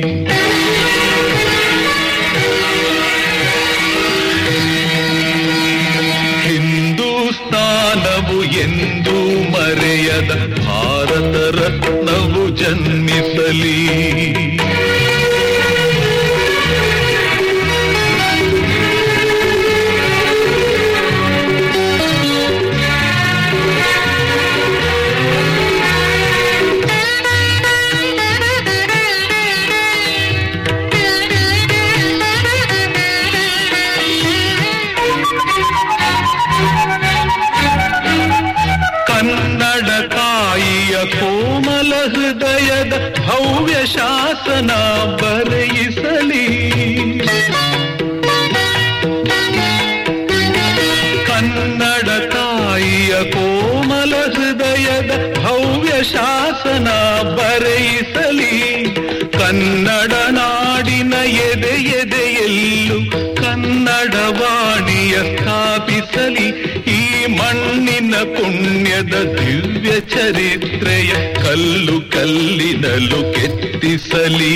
Speaker 25: ಹಿಂದೂಸ್ತಾನವು ಎಂದೂ ಮರೆಯದ ಭಾರತ ರತ್ನವು ಜನ್ಮಿಸಲಿ ಕನ್ನಡ ತಾಯಿಯ ಕೋಮಲ ಹೃದಯದ ಭವ್ಯ ಶಾಸನ ಬರೆಯಿಸಲಿ ಕನ್ನಡ ತಾಯಿಯ ಕೋಮಲ ಹೃದಯದ ಭವ್ಯ ಶಾಸನ ಬರೆಯಿಸಲಿ ಕನ್ನಡ ನಾಡಿನ ಎದೆ ಎದೆಯಲ್ಲೂ ಕನ್ನಡ ವಾಣಿಯ ಸ್ಥಾಪಿಸಲಿ ಈ ಮಣ್ಣಿನ ಪುಣ್ಯದ ದಿವ್ಯ ಚರಿತ್ರೆಯ ಕಲ್ಲು ಕಲ್ಲಿನಲು ಕೆತ್ತಿಸಲಿ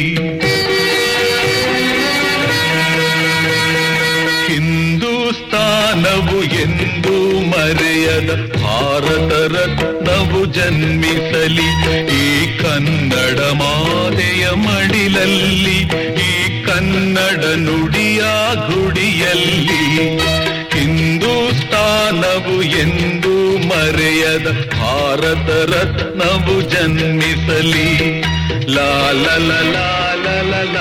Speaker 25: ಹಿಂದೂಸ್ತಾನವು ಎಂದು ಮರೆಯದ ಭಾರತ ರತ್ನವು ಜನ್ಮಿಸಲಿ ಈ ಕನ್ನಡ ಮಾತೆಯ ಮಡಿಲಲ್ಲಿ ಈ ಕನ್ನಡ ನುಡಿಯ ಗುಡಿಯಲ್ಲಿ ಹಿಂದೂಸ್ತಾನವು ಎಂದು ಮರೆಯದ ಭಾರತ ರತ್ನವು ಜನ್ಮಿಸಲಿ ಲಾಲ ಲಾಲ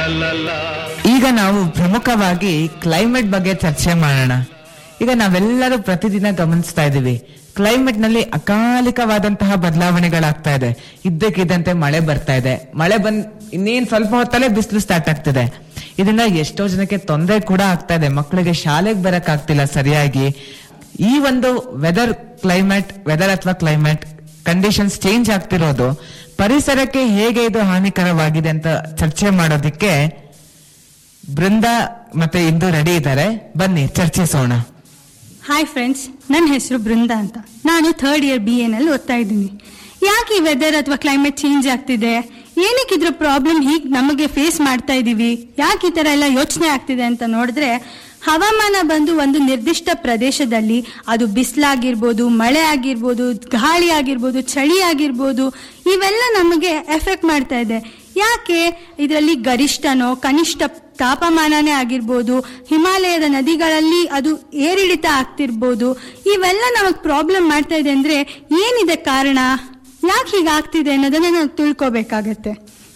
Speaker 18: ಈಗ ನಾವು ಪ್ರಮುಖವಾಗಿ ಕ್ಲೈಮೇಟ್ ಬಗ್ಗೆ ಚರ್ಚೆ ಮಾಡೋಣ ಈಗ ನಾವೆಲ್ಲರೂ ಪ್ರತಿದಿನ ಗಮನಿಸ್ತಾ ಇದ್ದೀವಿ ಕ್ಲೈಮೇಟ್ ನಲ್ಲಿ ಅಕಾಲಿಕವಾದಂತಹ ಬದಲಾವಣೆಗಳಾಗ್ತಾ ಇದೆ ಇದ್ದಕ್ಕಿದ್ದಂತೆ ಮಳೆ ಬರ್ತಾ ಇದೆ ಮಳೆ ಬಂದ್ ಇನ್ನೇನ್ ಸ್ವಲ್ಪ ಹೊತ್ತಲ್ಲೇ ಬಿಸಿಲು ಸ್ಟಾರ್ಟ್ ಆಗ್ತಿದೆ ಇದರಿಂದ ಎಷ್ಟೋ ಜನಕ್ಕೆ ತೊಂದರೆ ಕೂಡ ಆಗ್ತಾ ಇದೆ ಮಕ್ಕಳಿಗೆ ಶಾಲೆಗೆ ಬರಕ್ ಆಗ್ತಿಲ್ಲ ಸರಿಯಾಗಿ ಈ ಒಂದು ವೆದರ್ ಕ್ಲೈಮೇಟ್ ವೆದರ್ ಅಥವಾ ಕ್ಲೈಮೇಟ್ ಕಂಡೀಷನ್ಸ್ ಚೇಂಜ್ ಆಗ್ತಿರೋದು ಪರಿಸರಕ್ಕೆ ಹೇಗೆ ಇದು ಹಾನಿಕರವಾಗಿದೆ ಅಂತ ಚರ್ಚೆ ಮಾಡೋದಿಕ್ಕೆ ಬೃಂದ ಮತ್ತೆ ಇಂದು ರೆಡಿ ಇದ್ದಾರೆ ಬನ್ನಿ ಚರ್ಚಿಸೋಣ
Speaker 20: ಹಾಯ್ ಫ್ರೆಂಡ್ಸ್ ನನ್ನ ಹೆಸರು ಬೃಂದ ಅಂತ ನಾನು ಥರ್ಡ್ ಇಯರ್ ಬಿ ಎನಲ್ಲಿ ಓದ್ತಾ ಇದ್ದೀನಿ ಯಾಕೆ ಈ ವೆದರ್ ಅಥವಾ ಕ್ಲೈಮೇಟ್ ಚೇಂಜ್ ಆಗ್ತಿದೆ ಏನಕ್ಕೆ ಇದ್ರ ಪ್ರಾಬ್ಲಮ್ ಹೀಗೆ ನಮಗೆ ಫೇಸ್ ಮಾಡ್ತಾ ಇದ್ದೀವಿ ಯಾಕೆ ಈ ಥರ ಎಲ್ಲ ಯೋಚನೆ ಆಗ್ತಿದೆ ಅಂತ ನೋಡಿದ್ರೆ ಹವಾಮಾನ ಬಂದು ಒಂದು ನಿರ್ದಿಷ್ಟ ಪ್ರದೇಶದಲ್ಲಿ ಅದು ಬಿಸಿಲಾಗಿರ್ಬೋದು ಮಳೆ ಆಗಿರ್ಬೋದು ಗಾಳಿ ಆಗಿರ್ಬೋದು ಚಳಿ ಆಗಿರ್ಬೋದು ಇವೆಲ್ಲ ನಮಗೆ ಎಫೆಕ್ಟ್ ಮಾಡ್ತಾ ಇದೆ ಯಾಕೆ ಇದರಲ್ಲಿ ಗರಿಷ್ಠನೋ ಕನಿಷ್ಠ ತಾಪಮಾನನೇ ಆಗಿರ್ಬೋದು ಹಿಮಾಲಯದ ನದಿಗಳಲ್ಲಿ ಅದು ಏರಿಳಿತ ಆಗ್ತಿರ್ಬೋದು ಇವೆಲ್ಲ ನಮಗೆ ಪ್ರಾಬ್ಲಮ್ ಮಾಡ್ತಾ ಇದೆ ಅಂದ್ರೆ ಏನಿದೆ ಕಾರಣ ಯಾಕೆ ಹೀಗಾಗ್ತಿದೆ ಅನ್ನೋದನ್ನ ನಾವು ತಿಳ್ಕೊಬೇಕಾಗತ್ತೆ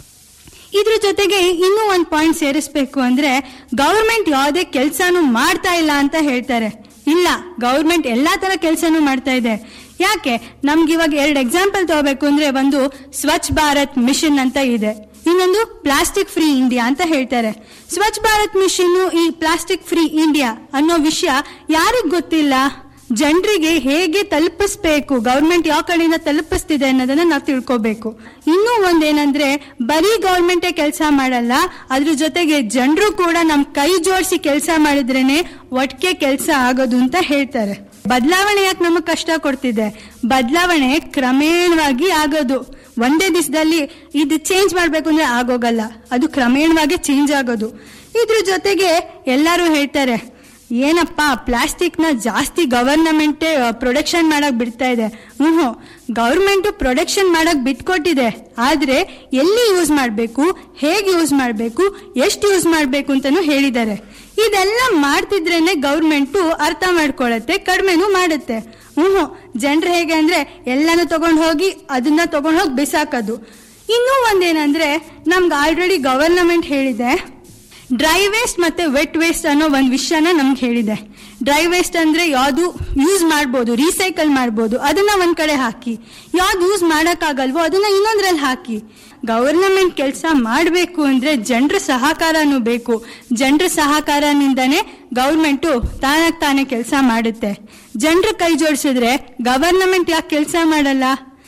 Speaker 20: ಇದ್ರ ಜೊತೆಗೆ ಇನ್ನೂ ಒಂದು ಪಾಯಿಂಟ್ ಸೇರಿಸ್ಬೇಕು ಅಂದ್ರೆ ಗೌರ್ಮೆಂಟ್ ಯಾವುದೇ ಕೆಲಸನೂ ಮಾಡ್ತಾ ಇಲ್ಲ ಅಂತ ಹೇಳ್ತಾರೆ ಇಲ್ಲ ಗೌರ್ಮೆಂಟ್ ಎಲ್ಲಾ ತರ ಕೆಲಸನೂ ಮಾಡ್ತಾ ಇದೆ ಯಾಕೆ ನಮ್ಗೆ ಇವಾಗ ಎರಡು ಎಕ್ಸಾಂಪಲ್ ತಗೋಬೇಕು ಅಂದ್ರೆ ಒಂದು ಸ್ವಚ್ಛ ಭಾರತ್ ಮಿಷನ್ ಅಂತ ಇದೆ ಇನ್ನೊಂದು ಪ್ಲಾಸ್ಟಿಕ್ ಫ್ರೀ ಇಂಡಿಯಾ ಅಂತ ಹೇಳ್ತಾರೆ ಸ್ವಚ್ಛ ಭಾರತ್ ಮಿಷನ್ ಈ ಪ್ಲಾಸ್ಟಿಕ್ ಫ್ರೀ ಇಂಡಿಯಾ ಅನ್ನೋ ವಿಷಯ ಯಾರಿಗ್ ಗೊತ್ತಿಲ್ಲ ಜನರಿಗೆ ಹೇಗೆ ತಲುಪಿಸ್ಬೇಕು ಗೌರ್ಮೆಂಟ್ ಯಾವ ಕಡೆಯಿಂದ ತಲುಪಿಸ್ತಿದೆ ಅನ್ನೋದನ್ನ ನಾವು ತಿಳ್ಕೋಬೇಕು ಇನ್ನೂ ಒಂದೇನಂದ್ರೆ ಬರೀ ಗೌರ್ಮೆಂಟೇ ಕೆಲಸ ಮಾಡಲ್ಲ ಅದ್ರ ಜೊತೆಗೆ ಜನರು ಕೂಡ ನಮ್ ಕೈ ಜೋಡಿಸಿ ಕೆಲಸ ಮಾಡಿದ್ರೇನೆ ಒಟ್ಟಿಗೆ ಕೆಲಸ ಆಗೋದು ಅಂತ ಹೇಳ್ತಾರೆ ಬದಲಾವಣೆ ಯಾಕೆ ನಮಗ್ ಕಷ್ಟ ಕೊಡ್ತಿದೆ ಬದಲಾವಣೆ ಕ್ರಮೇಣವಾಗಿ ಆಗೋದು ಒಂದೇ ದಿವಸದಲ್ಲಿ ಇದು ಚೇಂಜ್ ಮಾಡ್ಬೇಕು ಅಂದ್ರೆ ಆಗೋಗಲ್ಲ ಅದು ಕ್ರಮೇಣವಾಗಿ ಚೇಂಜ್ ಆಗೋದು ಇದ್ರ ಜೊತೆಗೆ ಎಲ್ಲರೂ ಹೇಳ್ತಾರೆ ಏನಪ್ಪ ಪ್ಲಾಸ್ಟಿಕ್ ನ ಜಾಸ್ತಿ ಗವರ್ನಮೆಂಟೇ ಪ್ರೊಡಕ್ಷನ್ ಮಾಡಕ್ ಬಿಡ್ತಾ ಇದೆ ಹ್ಞೂ ಗೌರ್ಮೆಂಟ್ ಪ್ರೊಡಕ್ಷನ್ ಮಾಡಕ್ ಬಿಟ್ಕೊಟ್ಟಿದೆ ಆದ್ರೆ ಎಲ್ಲಿ ಯೂಸ್ ಮಾಡಬೇಕು ಹೇಗೆ ಯೂಸ್ ಮಾಡಬೇಕು ಎಷ್ಟು ಯೂಸ್ ಮಾಡಬೇಕು ಅಂತಾನು ಹೇಳಿದ್ದಾರೆ ಇದೆಲ್ಲ ಮಾಡ್ತಿದ್ರೇನೆ ಗೌರ್ಮೆಂಟು ಅರ್ಥ ಮಾಡ್ಕೊಳತ್ತೆ ಕಡಿಮೆನೂ ಮಾಡುತ್ತೆ ಹ್ಞೂ ಜನರು ಹೇಗೆ ಅಂದ್ರೆ ಎಲ್ಲಾನು ತಗೊಂಡು ಹೋಗಿ ಅದನ್ನ ತಗೊಂಡು ಹೋಗಿ ಬಿಸಾಕೋದು ಇನ್ನೂ ಒಂದೇನಂದ್ರೆ ನಮ್ಗೆ ಆಲ್ರೆಡಿ ಗವರ್ನಮೆಂಟ್ ಹೇಳಿದೆ ಡ್ರೈ ವೇಸ್ಟ್ ಮತ್ತೆ ವೆಟ್ ವೇಸ್ಟ್ ಅನ್ನೋ ಒಂದು ವಿಷಯನ ನಮ್ಗೆ ಹೇಳಿದೆ ಡ್ರೈ ವೇಸ್ಟ್ ಅಂದ್ರೆ ಯಾವ್ದು ಯೂಸ್ ಮಾಡ್ಬೋದು ರೀಸೈಕಲ್ ಮಾಡ್ಬೋದು ಅದನ್ನ ಒಂದ್ ಕಡೆ ಹಾಕಿ ಯಾವ್ದು ಯೂಸ್ ಮಾಡಕ್ಕಾಗಲ್ವೋ ಅದನ್ನ ಇನ್ನೊಂದ್ರಲ್ಲಿ ಹಾಕಿ ಗವರ್ನಮೆಂಟ್ ಕೆಲಸ ಮಾಡಬೇಕು ಅಂದ್ರೆ ಜನರ ಸಹಕಾರನೂ ಬೇಕು ಜನರ ಸಹಕಾರನಿಂದನೇ ಗೌರ್ಮೆಂಟು ತಾನಾಗ್ ತಾನೇ ಕೆಲಸ ಮಾಡುತ್ತೆ ಜನರು ಕೈ ಜೋಡಿಸಿದ್ರೆ ಗವರ್ನಮೆಂಟ್ ಯಾಕೆ ಕೆಲಸ ಮಾಡಲ್ಲ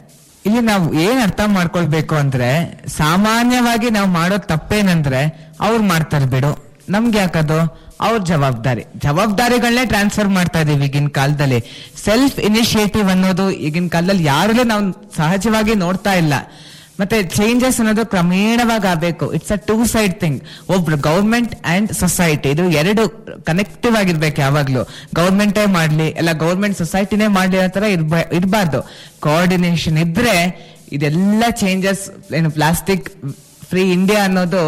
Speaker 18: ಇಲ್ಲಿ ನಾವು ಏನ್ ಅರ್ಥ ಮಾಡ್ಕೊಳ್ಬೇಕು ಅಂದ್ರೆ ಸಾಮಾನ್ಯವಾಗಿ ನಾವು ಮಾಡೋ ತಪ್ಪೇನಂದ್ರೆ ಅವ್ರು ಮಾಡ್ತಾರೆ ಬಿಡು ನಮ್ಗೆ ಯಾಕದು ಅವ್ರ ಜವಾಬ್ದಾರಿ ಜವಾಬ್ದಾರಿಗಳನ್ನೇ ಟ್ರಾನ್ಸ್ಫರ್ ಮಾಡ್ತಾ ಇದೀವಿ ಈಗಿನ ಕಾಲದಲ್ಲಿ ಸೆಲ್ಫ್ ಇನಿಷಿಯೇಟಿವ್ ಅನ್ನೋದು ಈಗಿನ ಕಾಲದಲ್ಲಿ ಯಾರಲ್ಲೂ ನಾವು ಸಹಜವಾಗಿ ನೋಡ್ತಾ ಇಲ್ಲ ಮತ್ತೆ ಚೇಂಜಸ್ ಅನ್ನೋದು ಕ್ರಮೇಣವಾಗಿ ಆಗ್ಬೇಕು it's a two side thing ಒಬ್ರು ಗೌರ್ಮೆಂಟ್ ಅಂಡ್ ಸೊಸೈಟಿ ಇದು ಎರಡು ಕನೆಕ್ಟಿವ್ ಆಗಿರ್ಬೇಕು ಯಾವಾಗ್ಲೂ ಗೌರ್ಮೆಂಟೇ ಮಾಡ್ಲಿ ಎಲ್ಲ ಗೌರ್ಮೆಂಟ್ ಸೊಸೈಟಿನೇ ಮಾಡ್ಲಿ ಅನ್ನೋ ತರ ಇರ್ಬ ಇರ್ಬಾರ್ದು ಕೋಆರ್ಡಿನೇಷನ್ ಇದ್ರೆ ಇದೆಲ್ಲ ಚೇಂಜಸ್ ಏನು ಪ್ಲಾಸ್ಟಿಕ್ ಫ್ರೀ ಇಂಡಿಯಾ ಅನ್ನೋದು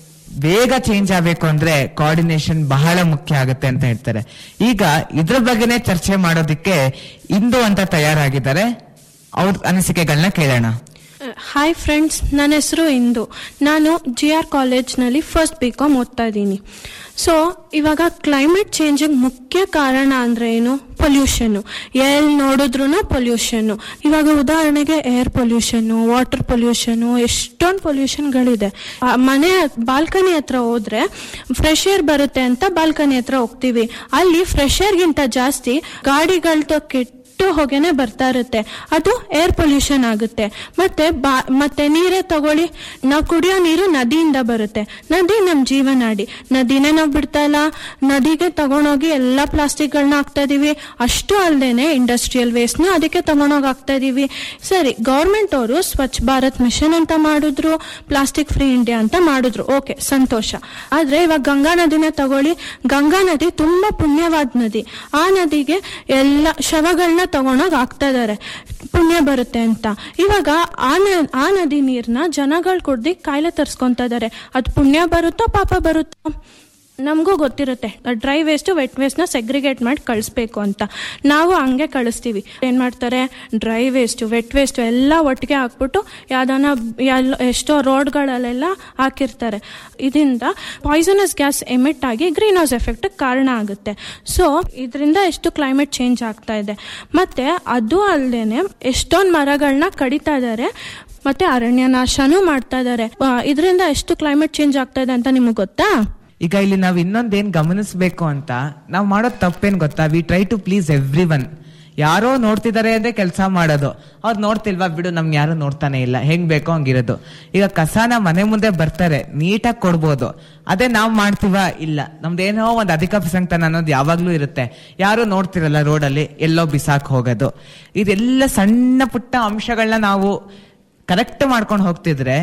Speaker 18: ಬೇಗ ಚೇಂಜ್ ಆಗ್ಬೇಕು ಅಂದ್ರೆ ಕೋಆರ್ಡಿನೇಷನ್ ಬಹಳ ಮುಖ್ಯ ಆಗುತ್ತೆ ಅಂತ ಹೇಳ್ತಾರೆ ಈಗ ಇದ್ರ ಬಗ್ಗೆನೇ ಚರ್ಚೆ ಮಾಡೋದಕ್ಕೆ ಇಂದು ಅಂತ ತಯಾರಾಗಿದ್ದಾರೆ ಅವ್ರ ಅನಿಸಿಕೆಗಳನ್ನ ಕೇಳೋಣ
Speaker 21: ಹಾಯ್ ಫ್ರೆಂಡ್ಸ್ ನನ್ನ ಹೆಸರು ಇಂದು ನಾನು ಜಿ ಆರ್ ಕಾಲೇಜ್ನಲ್ಲಿ ಫಸ್ಟ್ ಬಿ ಕಾಮ್ ಓದ್ತಾ ಇದ್ದೀನಿ ಸೊ ಇವಾಗ ಕ್ಲೈಮೇಟ್ ಚೇಂಜಿಗೆ ಮುಖ್ಯ ಕಾರಣ ಅಂದರೆ ಏನು ಪೊಲ್ಯೂಷನ್ನು ಎಲ್ಲಿ ನೋಡಿದ್ರು ಪೊಲ್ಯೂಷನ್ನು ಇವಾಗ ಉದಾಹರಣೆಗೆ ಏರ್ ಪೊಲ್ಯೂಷನ್ನು ವಾಟರ್ ಪೊಲ್ಯೂಷನ್ನು ಎಷ್ಟೊಂದು ಪೊಲ್ಯೂಷನ್ಗಳಿದೆ ಆ, ಮನೆ ಬಾಲ್ಕನಿ ಹತ್ರ ಹೋದ್ರೆ ಫ್ರೆಶ್ ಏರ್ ಬರುತ್ತೆ ಅಂತ ಬಾಲ್ಕನಿ ಹತ್ರ ಹೋಗ್ತೀವಿ ಅಲ್ಲಿ ಫ್ರೆಶ್ ಏರ್ಗಿಂತ ಜಾಸ್ತಿ ಗಾಡಿಗಳದ್ದು ಕೆಟ್ಟ ಕೆಟ್ಟು ಹೊಗೆನೆ ಬರ್ತಾ ಇರುತ್ತೆ ಅದು ಏರ್ ಪೊಲ್ಯೂಷನ್ ಆಗುತ್ತೆ ಮತ್ತೆ ಬಾ ಮತ್ತೆ ನೀರೇ ತಗೊಳ್ಳಿ ನಾವು ಕುಡಿಯೋ ನೀರು ನದಿಯಿಂದ ಬರುತ್ತೆ ನದಿ ನಮ್ಮ ಜೀವನಾಡಿ ನದಿನೇ ನಾವು ಬಿಡ್ತಾ ಇಲ್ಲ ನದಿಗೆ ತಗೊಂಡೋಗಿ ಎಲ್ಲ ಪ್ಲಾಸ್ಟಿಕ್ಗಳನ್ನ ಹಾಕ್ತಾ ಇದೀವಿ ಅಷ್ಟು ಅಲ್ಲದೇನೆ ಇಂಡಸ್ಟ್ರಿಯಲ್ ವೇಸ್ಟ್ನ ಅದಕ್ಕೆ ತಗೊಂಡೋಗಿ ಹಾಕ್ತಾ ಇದೀವಿ ಸರಿ ಗೌರ್ಮೆಂಟ್ ಅವರು ಸ್ವಚ್ಛ ಭಾರತ್ ಮಿಷನ್ ಅಂತ ಮಾಡಿದ್ರು ಪ್ಲಾಸ್ಟಿಕ್ ಫ್ರೀ ಇಂಡಿಯಾ ಅಂತ ಮಾಡಿದ್ರು ಓಕೆ ಸಂತೋಷ ಆದ್ರೆ ಇವಾಗ ಗಂಗಾ ನದಿನೇ ತಗೊಳ್ಳಿ ಗಂಗಾ ನದಿ ತುಂಬಾ ಪುಣ್ಯವಾದ ನದಿ ಆ ನದಿಗೆ ಎಲ್ಲ ಶವಗಳನ್ನ ತಗೊಂಡೋಗಿ ಹಾಕ್ತಾ ಇದಾರೆ ಪುಣ್ಯ ಬರುತ್ತೆ ಅಂತ ಇವಾಗ ಆ ನ- ಆ ನದಿ ನೀರ್ನ ಜನಗಳು ಕುಡ್ದು ಕಾಯಿಲೆ ತರ್ಸ್ಕೊಂತ ಇದಾರೆ ಅದು ಪುಣ್ಯ ಬರುತ್ತೋ ಪಾಪ ಬರುತ್ತೋ ನಮಗೂ ಗೊತ್ತಿರುತ್ತೆ ಡ್ರೈ ವೇಸ್ಟ್ ವೆಟ್ ವೇಸ್ಟ್ನ ಸೆಗ್ರಿಗೇಟ್ ಮಾಡಿ ಕಳಿಸ್ಬೇಕು ಅಂತ ನಾವು ಹಂಗೆ ಕಳಿಸ್ತೀವಿ ಏನು ಮಾಡ್ತಾರೆ ಡ್ರೈ ವೇಸ್ಟ್ ವೆಟ್ ವೇಸ್ಟ್ ಎಲ್ಲ ಒಟ್ಟಿಗೆ ಹಾಕ್ಬಿಟ್ಟು ಯಾವ್ದಾನ ಎಲ್ಲ ಎಷ್ಟೋ ರೋಡ್ಗಳಲ್ಲೆಲ್ಲ ಹಾಕಿರ್ತಾರೆ ಇದರಿಂದ ಪಾಯ್ಸನಸ್ ಗ್ಯಾಸ್ ಎಮಿಟ್ ಆಗಿ ಗ್ರೀನ್ ಹೌಸ್ ಎಫೆಕ್ಟ್ ಕಾರಣ ಆಗುತ್ತೆ ಸೊ ಇದರಿಂದ ಎಷ್ಟು ಕ್ಲೈಮೇಟ್ ಚೇಂಜ್ ಆಗ್ತಾ ಇದೆ ಮತ್ತೆ ಅದು ಅಲ್ಲದೆ ಎಷ್ಟೊಂದು ಮರಗಳನ್ನ ಕಡಿತಾ ಇದ್ದಾರೆ ಮತ್ತೆ ಅರಣ್ಯ ನಾಶನೂ ಮಾಡ್ತಾ ಇದ್ದಾರೆ ಇದರಿಂದ ಎಷ್ಟು ಕ್ಲೈಮೇಟ್ ಚೇಂಜ್ ಆಗ್ತಾ ಇದೆ ಅಂತ ನಿಮಗೆ ಗೊತ್ತಾ
Speaker 18: ಈಗ ಇಲ್ಲಿ ನಾವು ಇನ್ನೊಂದೇನ್ ಗಮನಿಸ್ಬೇಕು ಅಂತ ನಾವು ಮಾಡೋ ತಪ್ಪೇನ್ ಗೊತ್ತಾ we try to please every one ಯಾರೋ ನೋಡ್ತಿದ್ದಾರೆ ಅಂದ್ರೆ ಕೆಲಸ ಮಾಡೋದು ಅವ್ರು ನೋಡ್ತಿಲ್ವಾ ಬಿಡು ನಮ್ಗೆ ಯಾರು ನೋಡ್ತಾನೆ ಇಲ್ಲ ಹೆಂಗ್ ಬೇಕೋ ಹಂಗಿರೋದು ಈಗ ಕಸಾನ ಮನೆ ಮುಂದೆ ಬರ್ತಾರೆ ನೀಟಾಗಿ ಕೊಡ್ಬೋದು ಅದೇ ನಾವ್ ಮಾಡ್ತೀವ ಇಲ್ಲ ನಮ್ದೇನೋ ಒಂದ್ ಅಧಿಕ ಪ್ರಸಂಗತನ ಅನ್ನೋದು ಯಾವಾಗ್ಲೂ ಇರುತ್ತೆ ಯಾರು ನೋಡ್ತಿರಲ್ಲ ರೋಡಲ್ಲಿ ಎಲ್ಲೋ ಬಿಸಾಕ್ ಹೋಗೋದು ಇದೆಲ್ಲ ಸಣ್ಣ ಪುಟ್ಟ ಅಂಶಗಳನ್ನ ನಾವು ಕರೆಕ್ಟ್ ಮಾಡ್ಕೊಂಡು ಹೋಗ್ತಿದ್ರೆ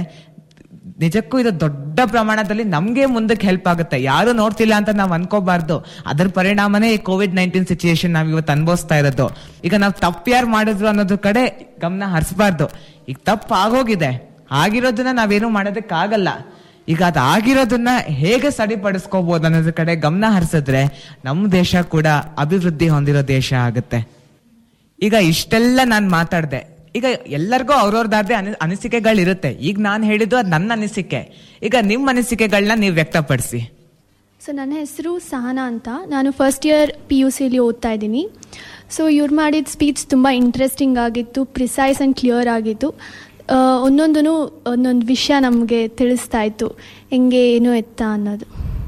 Speaker 18: ನಿಜಕ್ಕೂ ಇದು ದೊಡ್ಡ ಪ್ರಮಾಣದಲ್ಲಿ ನಮ್ಗೆ ಮುಂದಕ್ಕೆ ಹೆಲ್ಪ್ ಆಗುತ್ತೆ ಯಾರು ನೋಡ್ತಿಲ್ಲ ಅಂತ ನಾವು ಅನ್ಕೋಬಾರ್ದು ಅದರ ಪರಿಣಾಮನೇ ಈ ಕೋವಿಡ್ ನೈನ್ಟೀನ್ ಸಿಚುಯೇಷನ್ ನಾವ್ ಇವತ್ತು ಅನುಭವಿಸ್ತಾ ಇರೋದು ಈಗ ನಾವು ತಪ್ಪು ಯಾರು ಮಾಡಿದ್ರು ಅನ್ನೋದ್ರ ಕಡೆ ಗಮನ ಹರಿಸಬಾರ್ದು ಈಗ ತಪ್ಪು ಆಗೋಗಿದೆ ಆಗಿರೋದನ್ನ ನಾವೇನು ಮಾಡೋದಕ್ಕಾಗಲ್ಲ ಈಗ ಅದ್ ಆಗಿರೋದನ್ನ ಹೇಗೆ ಸರಿಪಡಿಸ್ಕೋಬಹುದು ಅನ್ನೋದ್ರ ಕಡೆ ಗಮನ ಹರಿಸಿದ್ರೆ ನಮ್ಮ ದೇಶ ಕೂಡ ಅಭಿವೃದ್ಧಿ ಹೊಂದಿರೋ ದೇಶ ಆಗುತ್ತೆ ಈಗ ಇಷ್ಟೆಲ್ಲ ನಾನು ಮಾತಾಡ್ದೆ ಈಗ ಎಲ್ಲರಿಗೂ ಅವ್ರವ್ರದ್ದಾದ್ರೆ ಅನಿ ಅನಿಸಿಕೆಗಳಿರುತ್ತೆ ಈಗ ನಾನು ಹೇಳಿದ್ದು ಅದು ನನ್ನ ಅನಿಸಿಕೆ ಈಗ ನಿಮ್ಮ ಅನಿಸಿಕೆಗಳನ್ನ ನೀವು ವ್ಯಕ್ತಪಡಿಸಿ
Speaker 1: ಸೊ ನನ್ನ ಹೆಸರು ಸಹನಾ ಅಂತ ನಾನು ಫಸ್ಟ್ ಇಯರ್ ಪಿ ಯು ಸಿಲಿ ಓದ್ತಾ ಇದ್ದೀನಿ ಸೊ ಇವ್ರು ಮಾಡಿದ ಸ್ಪೀಚ್ ತುಂಬ ಇಂಟ್ರೆಸ್ಟಿಂಗ್ ಆಗಿತ್ತು ಪ್ರಿಸೈಸ್ ಆ್ಯಂಡ್ ಕ್ಲಿಯರ್ ಆಗಿತ್ತು ಒಂದೊಂದೂ ಒಂದೊಂದು ವಿಷಯ ನಮಗೆ ತಿಳಿಸ್ತಾ ಇತ್ತು ಹೆಂಗೆ ಏನು ಎತ್ತ ಅನ್ನೋದು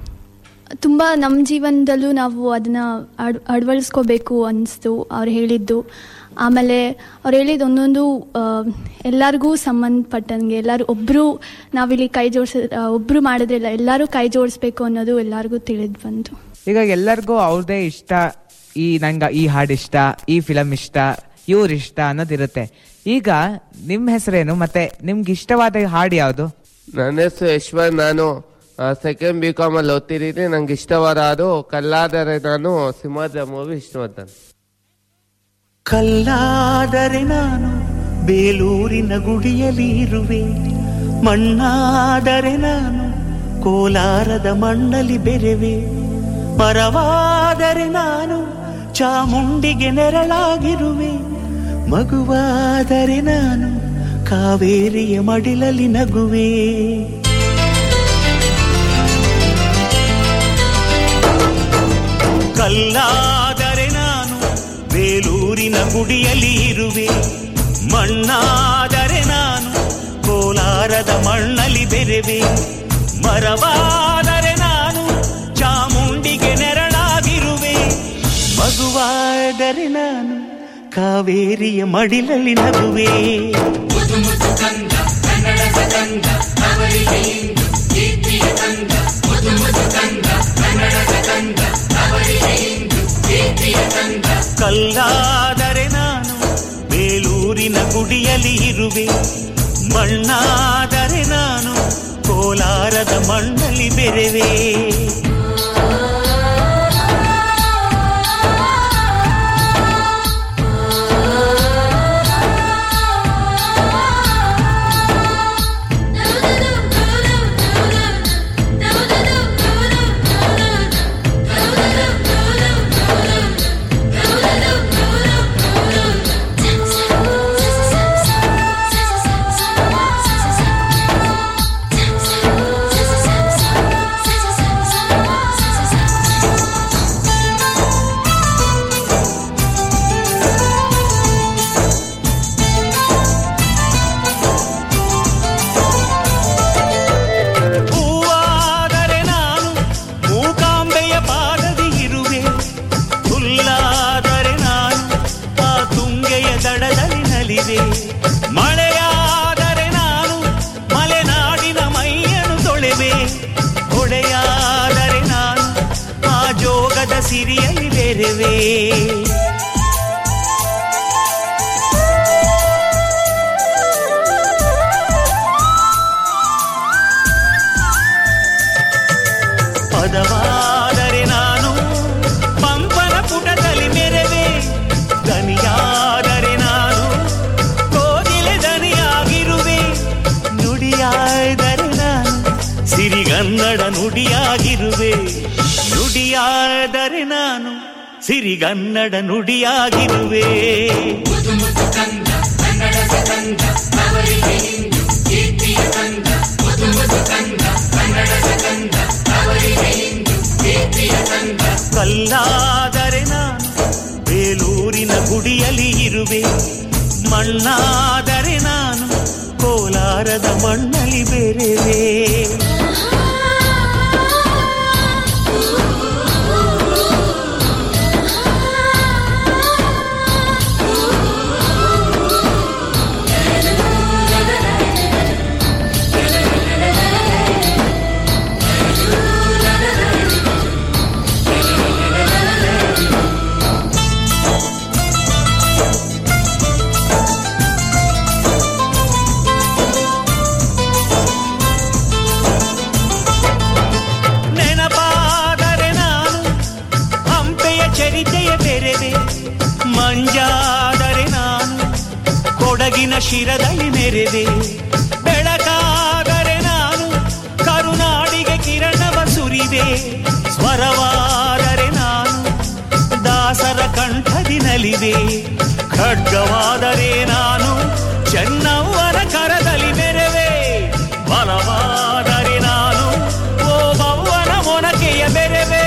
Speaker 1: ತುಂಬ ನಮ್ಮ ಜೀವನದಲ್ಲೂ ನಾವು ಅದನ್ನು ಅಡ್ ಅಳವಡಿಸ್ಕೋಬೇಕು ಅನ್ನಿಸ್ತು ಅವ್ರು ಹೇಳಿದ್ದು ಆಮೇಲೆ ಅವ್ರು ಹೇಳಿದ ಒಂದೊಂದು ಆ, ಎಲ್ಲರಿಗೂ ಸಂಬಂಧಪಟ್ಟಂಗೆ ಎಲ್ಲರೂ ಒಬ್ಬರು ನಾವಿಲ್ಲಿ ಕೈ ಜೋಡಿಸ ಒಬ್ಬರು ಮಾಡಿದ್ರಿಲ್ಲ ಎಲ್ಲರೂ ಕೈ ಜೋಡಿಸ್ಬೇಕು ಅನ್ನೋದು ಎಲ್ಲರಿಗೂ ತಿಳಿದು ಬಂತು
Speaker 18: ಈಗ ಎಲ್ಲರಿಗೂ ಅವ್ರದೇ ಇಷ್ಟ ಈ ನಂಗ ಈ ಹಾಡು ಇಷ್ಟ ಈ ಫಿಲಮ್ ಇಷ್ಟ ಇವ್ರ ಇಷ್ಟ ಅನ್ನೋದಿರುತ್ತೆ ಈಗ ನಿಮ್ಮ ಹೆಸರೇನು ಮತ್ತೆ ನಿಮ್ಗೆ ಇಷ್ಟವಾದ ಹಾಡು ಯಾವುದು
Speaker 3: ನನ್ನ ಹೆಸರು ಯಶ್ವಂತ್ ನಾನು ಸೆಕೆಂಡ್ ಬಿ ಕಾಮ್ ಅಲ್ಲಿ ಓದ್ತಿದ್ದೀನಿ ನಂಗೆ ಇಷ್ಟವಾದ ಅದು ಕಲ್ಲಾದರೆ ನಾನು ಸಿಂಹದ ಮೂವಿ ಇಷ್ಟವಾದ
Speaker 6: ಕಲ್ಲಾದರೆ ನಾನು ಬೇಲೂರಿನ ಗುಡಿಯಲ್ಲಿ ಇರುವೆ ಮಣ್ಣಾದರೆ ನಾನು ಕೋಲಾರದ ಮಣ್ಣಲ್ಲಿ ಬೆರೆವೆ ಮರವಾದರೆ ನಾನು ಚಾಮುಂಡಿಗೆ ನೆರಳಾಗಿರುವೆ ಮಗುವಾದರೆ ನಾನು ಕಾವೇರಿಯ ಮಡಿಲಲ್ಲಿ ನಗುವೆ ಕಲ್ಲಾದರೆ ನಾನು ಬೇಲೂರಿನ ಗುಡಿಯಲ್ಲಿ ಇರುವೆ ಮಣ್ಣಾದರೆ ನಾನು ಕೋಲಾರದ ಮಣ್ಣಲ್ಲಿ ಬೆರೆವೆ ಮರವಾದರೆ ನಾನು ಚಾಮುಂಡಿಗೆ ನೆರಳಾಗಿರುವೆ ಮಗುವಾದರೆ ನಾನು ಕಾವೇರಿಯ ಮಡಿಲಲ್ಲಿ ನಗುವೆ
Speaker 7: ಮುದು ಮುದು ಕಂದ ಕನ್ನಡದ ಕಂದ ಅವರಿಗೆ ಇಂದು ಕೀರ್ತಿಯ ಕಂದ ಮುದು ಮುದು ಕಂದ ಕನ್ನಡದ ಕಂದ ಅವರಿಗೆ ಇಂದು ಕೀರ್ತಿಯ ಕಂದ
Speaker 6: ಕಲ್ಲಾದರೆ ನಾನು ಬೇಲೂರಿನ ಗುಡಿಯಲ್ಲಿ ಇರುವೆ ಮಣ್ಣಾದರೆ ನಾನು ಕೋಲಾರದ ಮಣ್ಣಲ್ಲಿ ಬೆರೆವೆ ಹೂವಾದರೆ ನಾನು ಮೂಕಾಂಬೆಯ ಪಾದದಿ ಇರುವೆ ಹುಲ್ಲಾದರೆ ನಾನು ಆ ತುಂಗೆಯ ದಡದಲ್ಲಿ ನಲಿವೆ ಮಳೆಯಾದರೆ ನಾನು ಮಲೆನಾಡಿನ ಮೈಯನ್ನು ತೊಳೆವೆ ಹೊಳೆಯಾದರೆ ನಾನು ಆ ಜೋಗದ ಸಿರಿಯಲ್ಲಿ ಬೆರೆವೆ ಪದವಾದರೆ ನಾನು ಪಂಪನ ಪುಟದಲ್ಲಿ ಮೆರೆವೆ ದನಿಯಾದರೆ ನಾನು ಕೋಗಿಲೆ ದನಿಯಾಗಿರುವೆ ನುಡಿಯಾದರೆ ನಾನು ಸಿರಿಗನ್ನಡ ನುಡಿಯಾಗಿರುವೆ ನುಡಿಯಾದರೆ ನಾನು ಸಿರಿಗನ್ನಡ ನುಡಿಯಾಗಿರುವೆ
Speaker 7: ಮುದು ಮುದು ಕಂದ ಕನ್ನಡದ ಕಂದ ಅವರಿಗೆ ಇಂದು ಕೀರ್ತಿಯ ಕಂದ ಮುದು ಮುದು ಕಂದ ಕನ್ನಡದ ಕಂದ ಅವರಿಗೆ ಇಂದು ಕೀರ್ತಿಯ ಕಂದ
Speaker 6: ಕಲ್ಲಾದರೆ ನಾನು ಬೇಲೂರಿನ ಗುಡಿಯಲ್ಲಿ ಇರುವೆ ಮಣ್ಣಾದರೆ ನಾನು ಕೋಲಾರದ ಮಣ್ಣಲ್ಲಿ ಬೆರೆವೆ ನೆನಪಾದರೆ ನಾನು ಹಂಪೆಯ ಚರಿತೆಯ ಬೆರೆವೆ ಮಂಜಾದರೆ ನಾನು ಕೊಡಗಿನ ಶಿರದಲ್ಲಿ ಮೆರೆವೆ ಬೆಳಕಾದರೆ ನಾನು ಕರುನಾಡಿಗೆ ಕಿರಣವ ಸುರಿವೆ ಸ್ವರವಾದರೆ ನಾನು ದಾಸರ ಕಂಠದಿ ನಲಿವೆ ಖಡ್ಗವಾದರೆ ನಾನು ಚೆನ್ನವ್ವನ ಕರದಲ್ಲಿ ಮೆರೆವೆ ಬಲವಾದರೆ ನಾನು ಓ ಬವ್ವನ ಮೊನಕೆಯ ಬೆರೆವೆ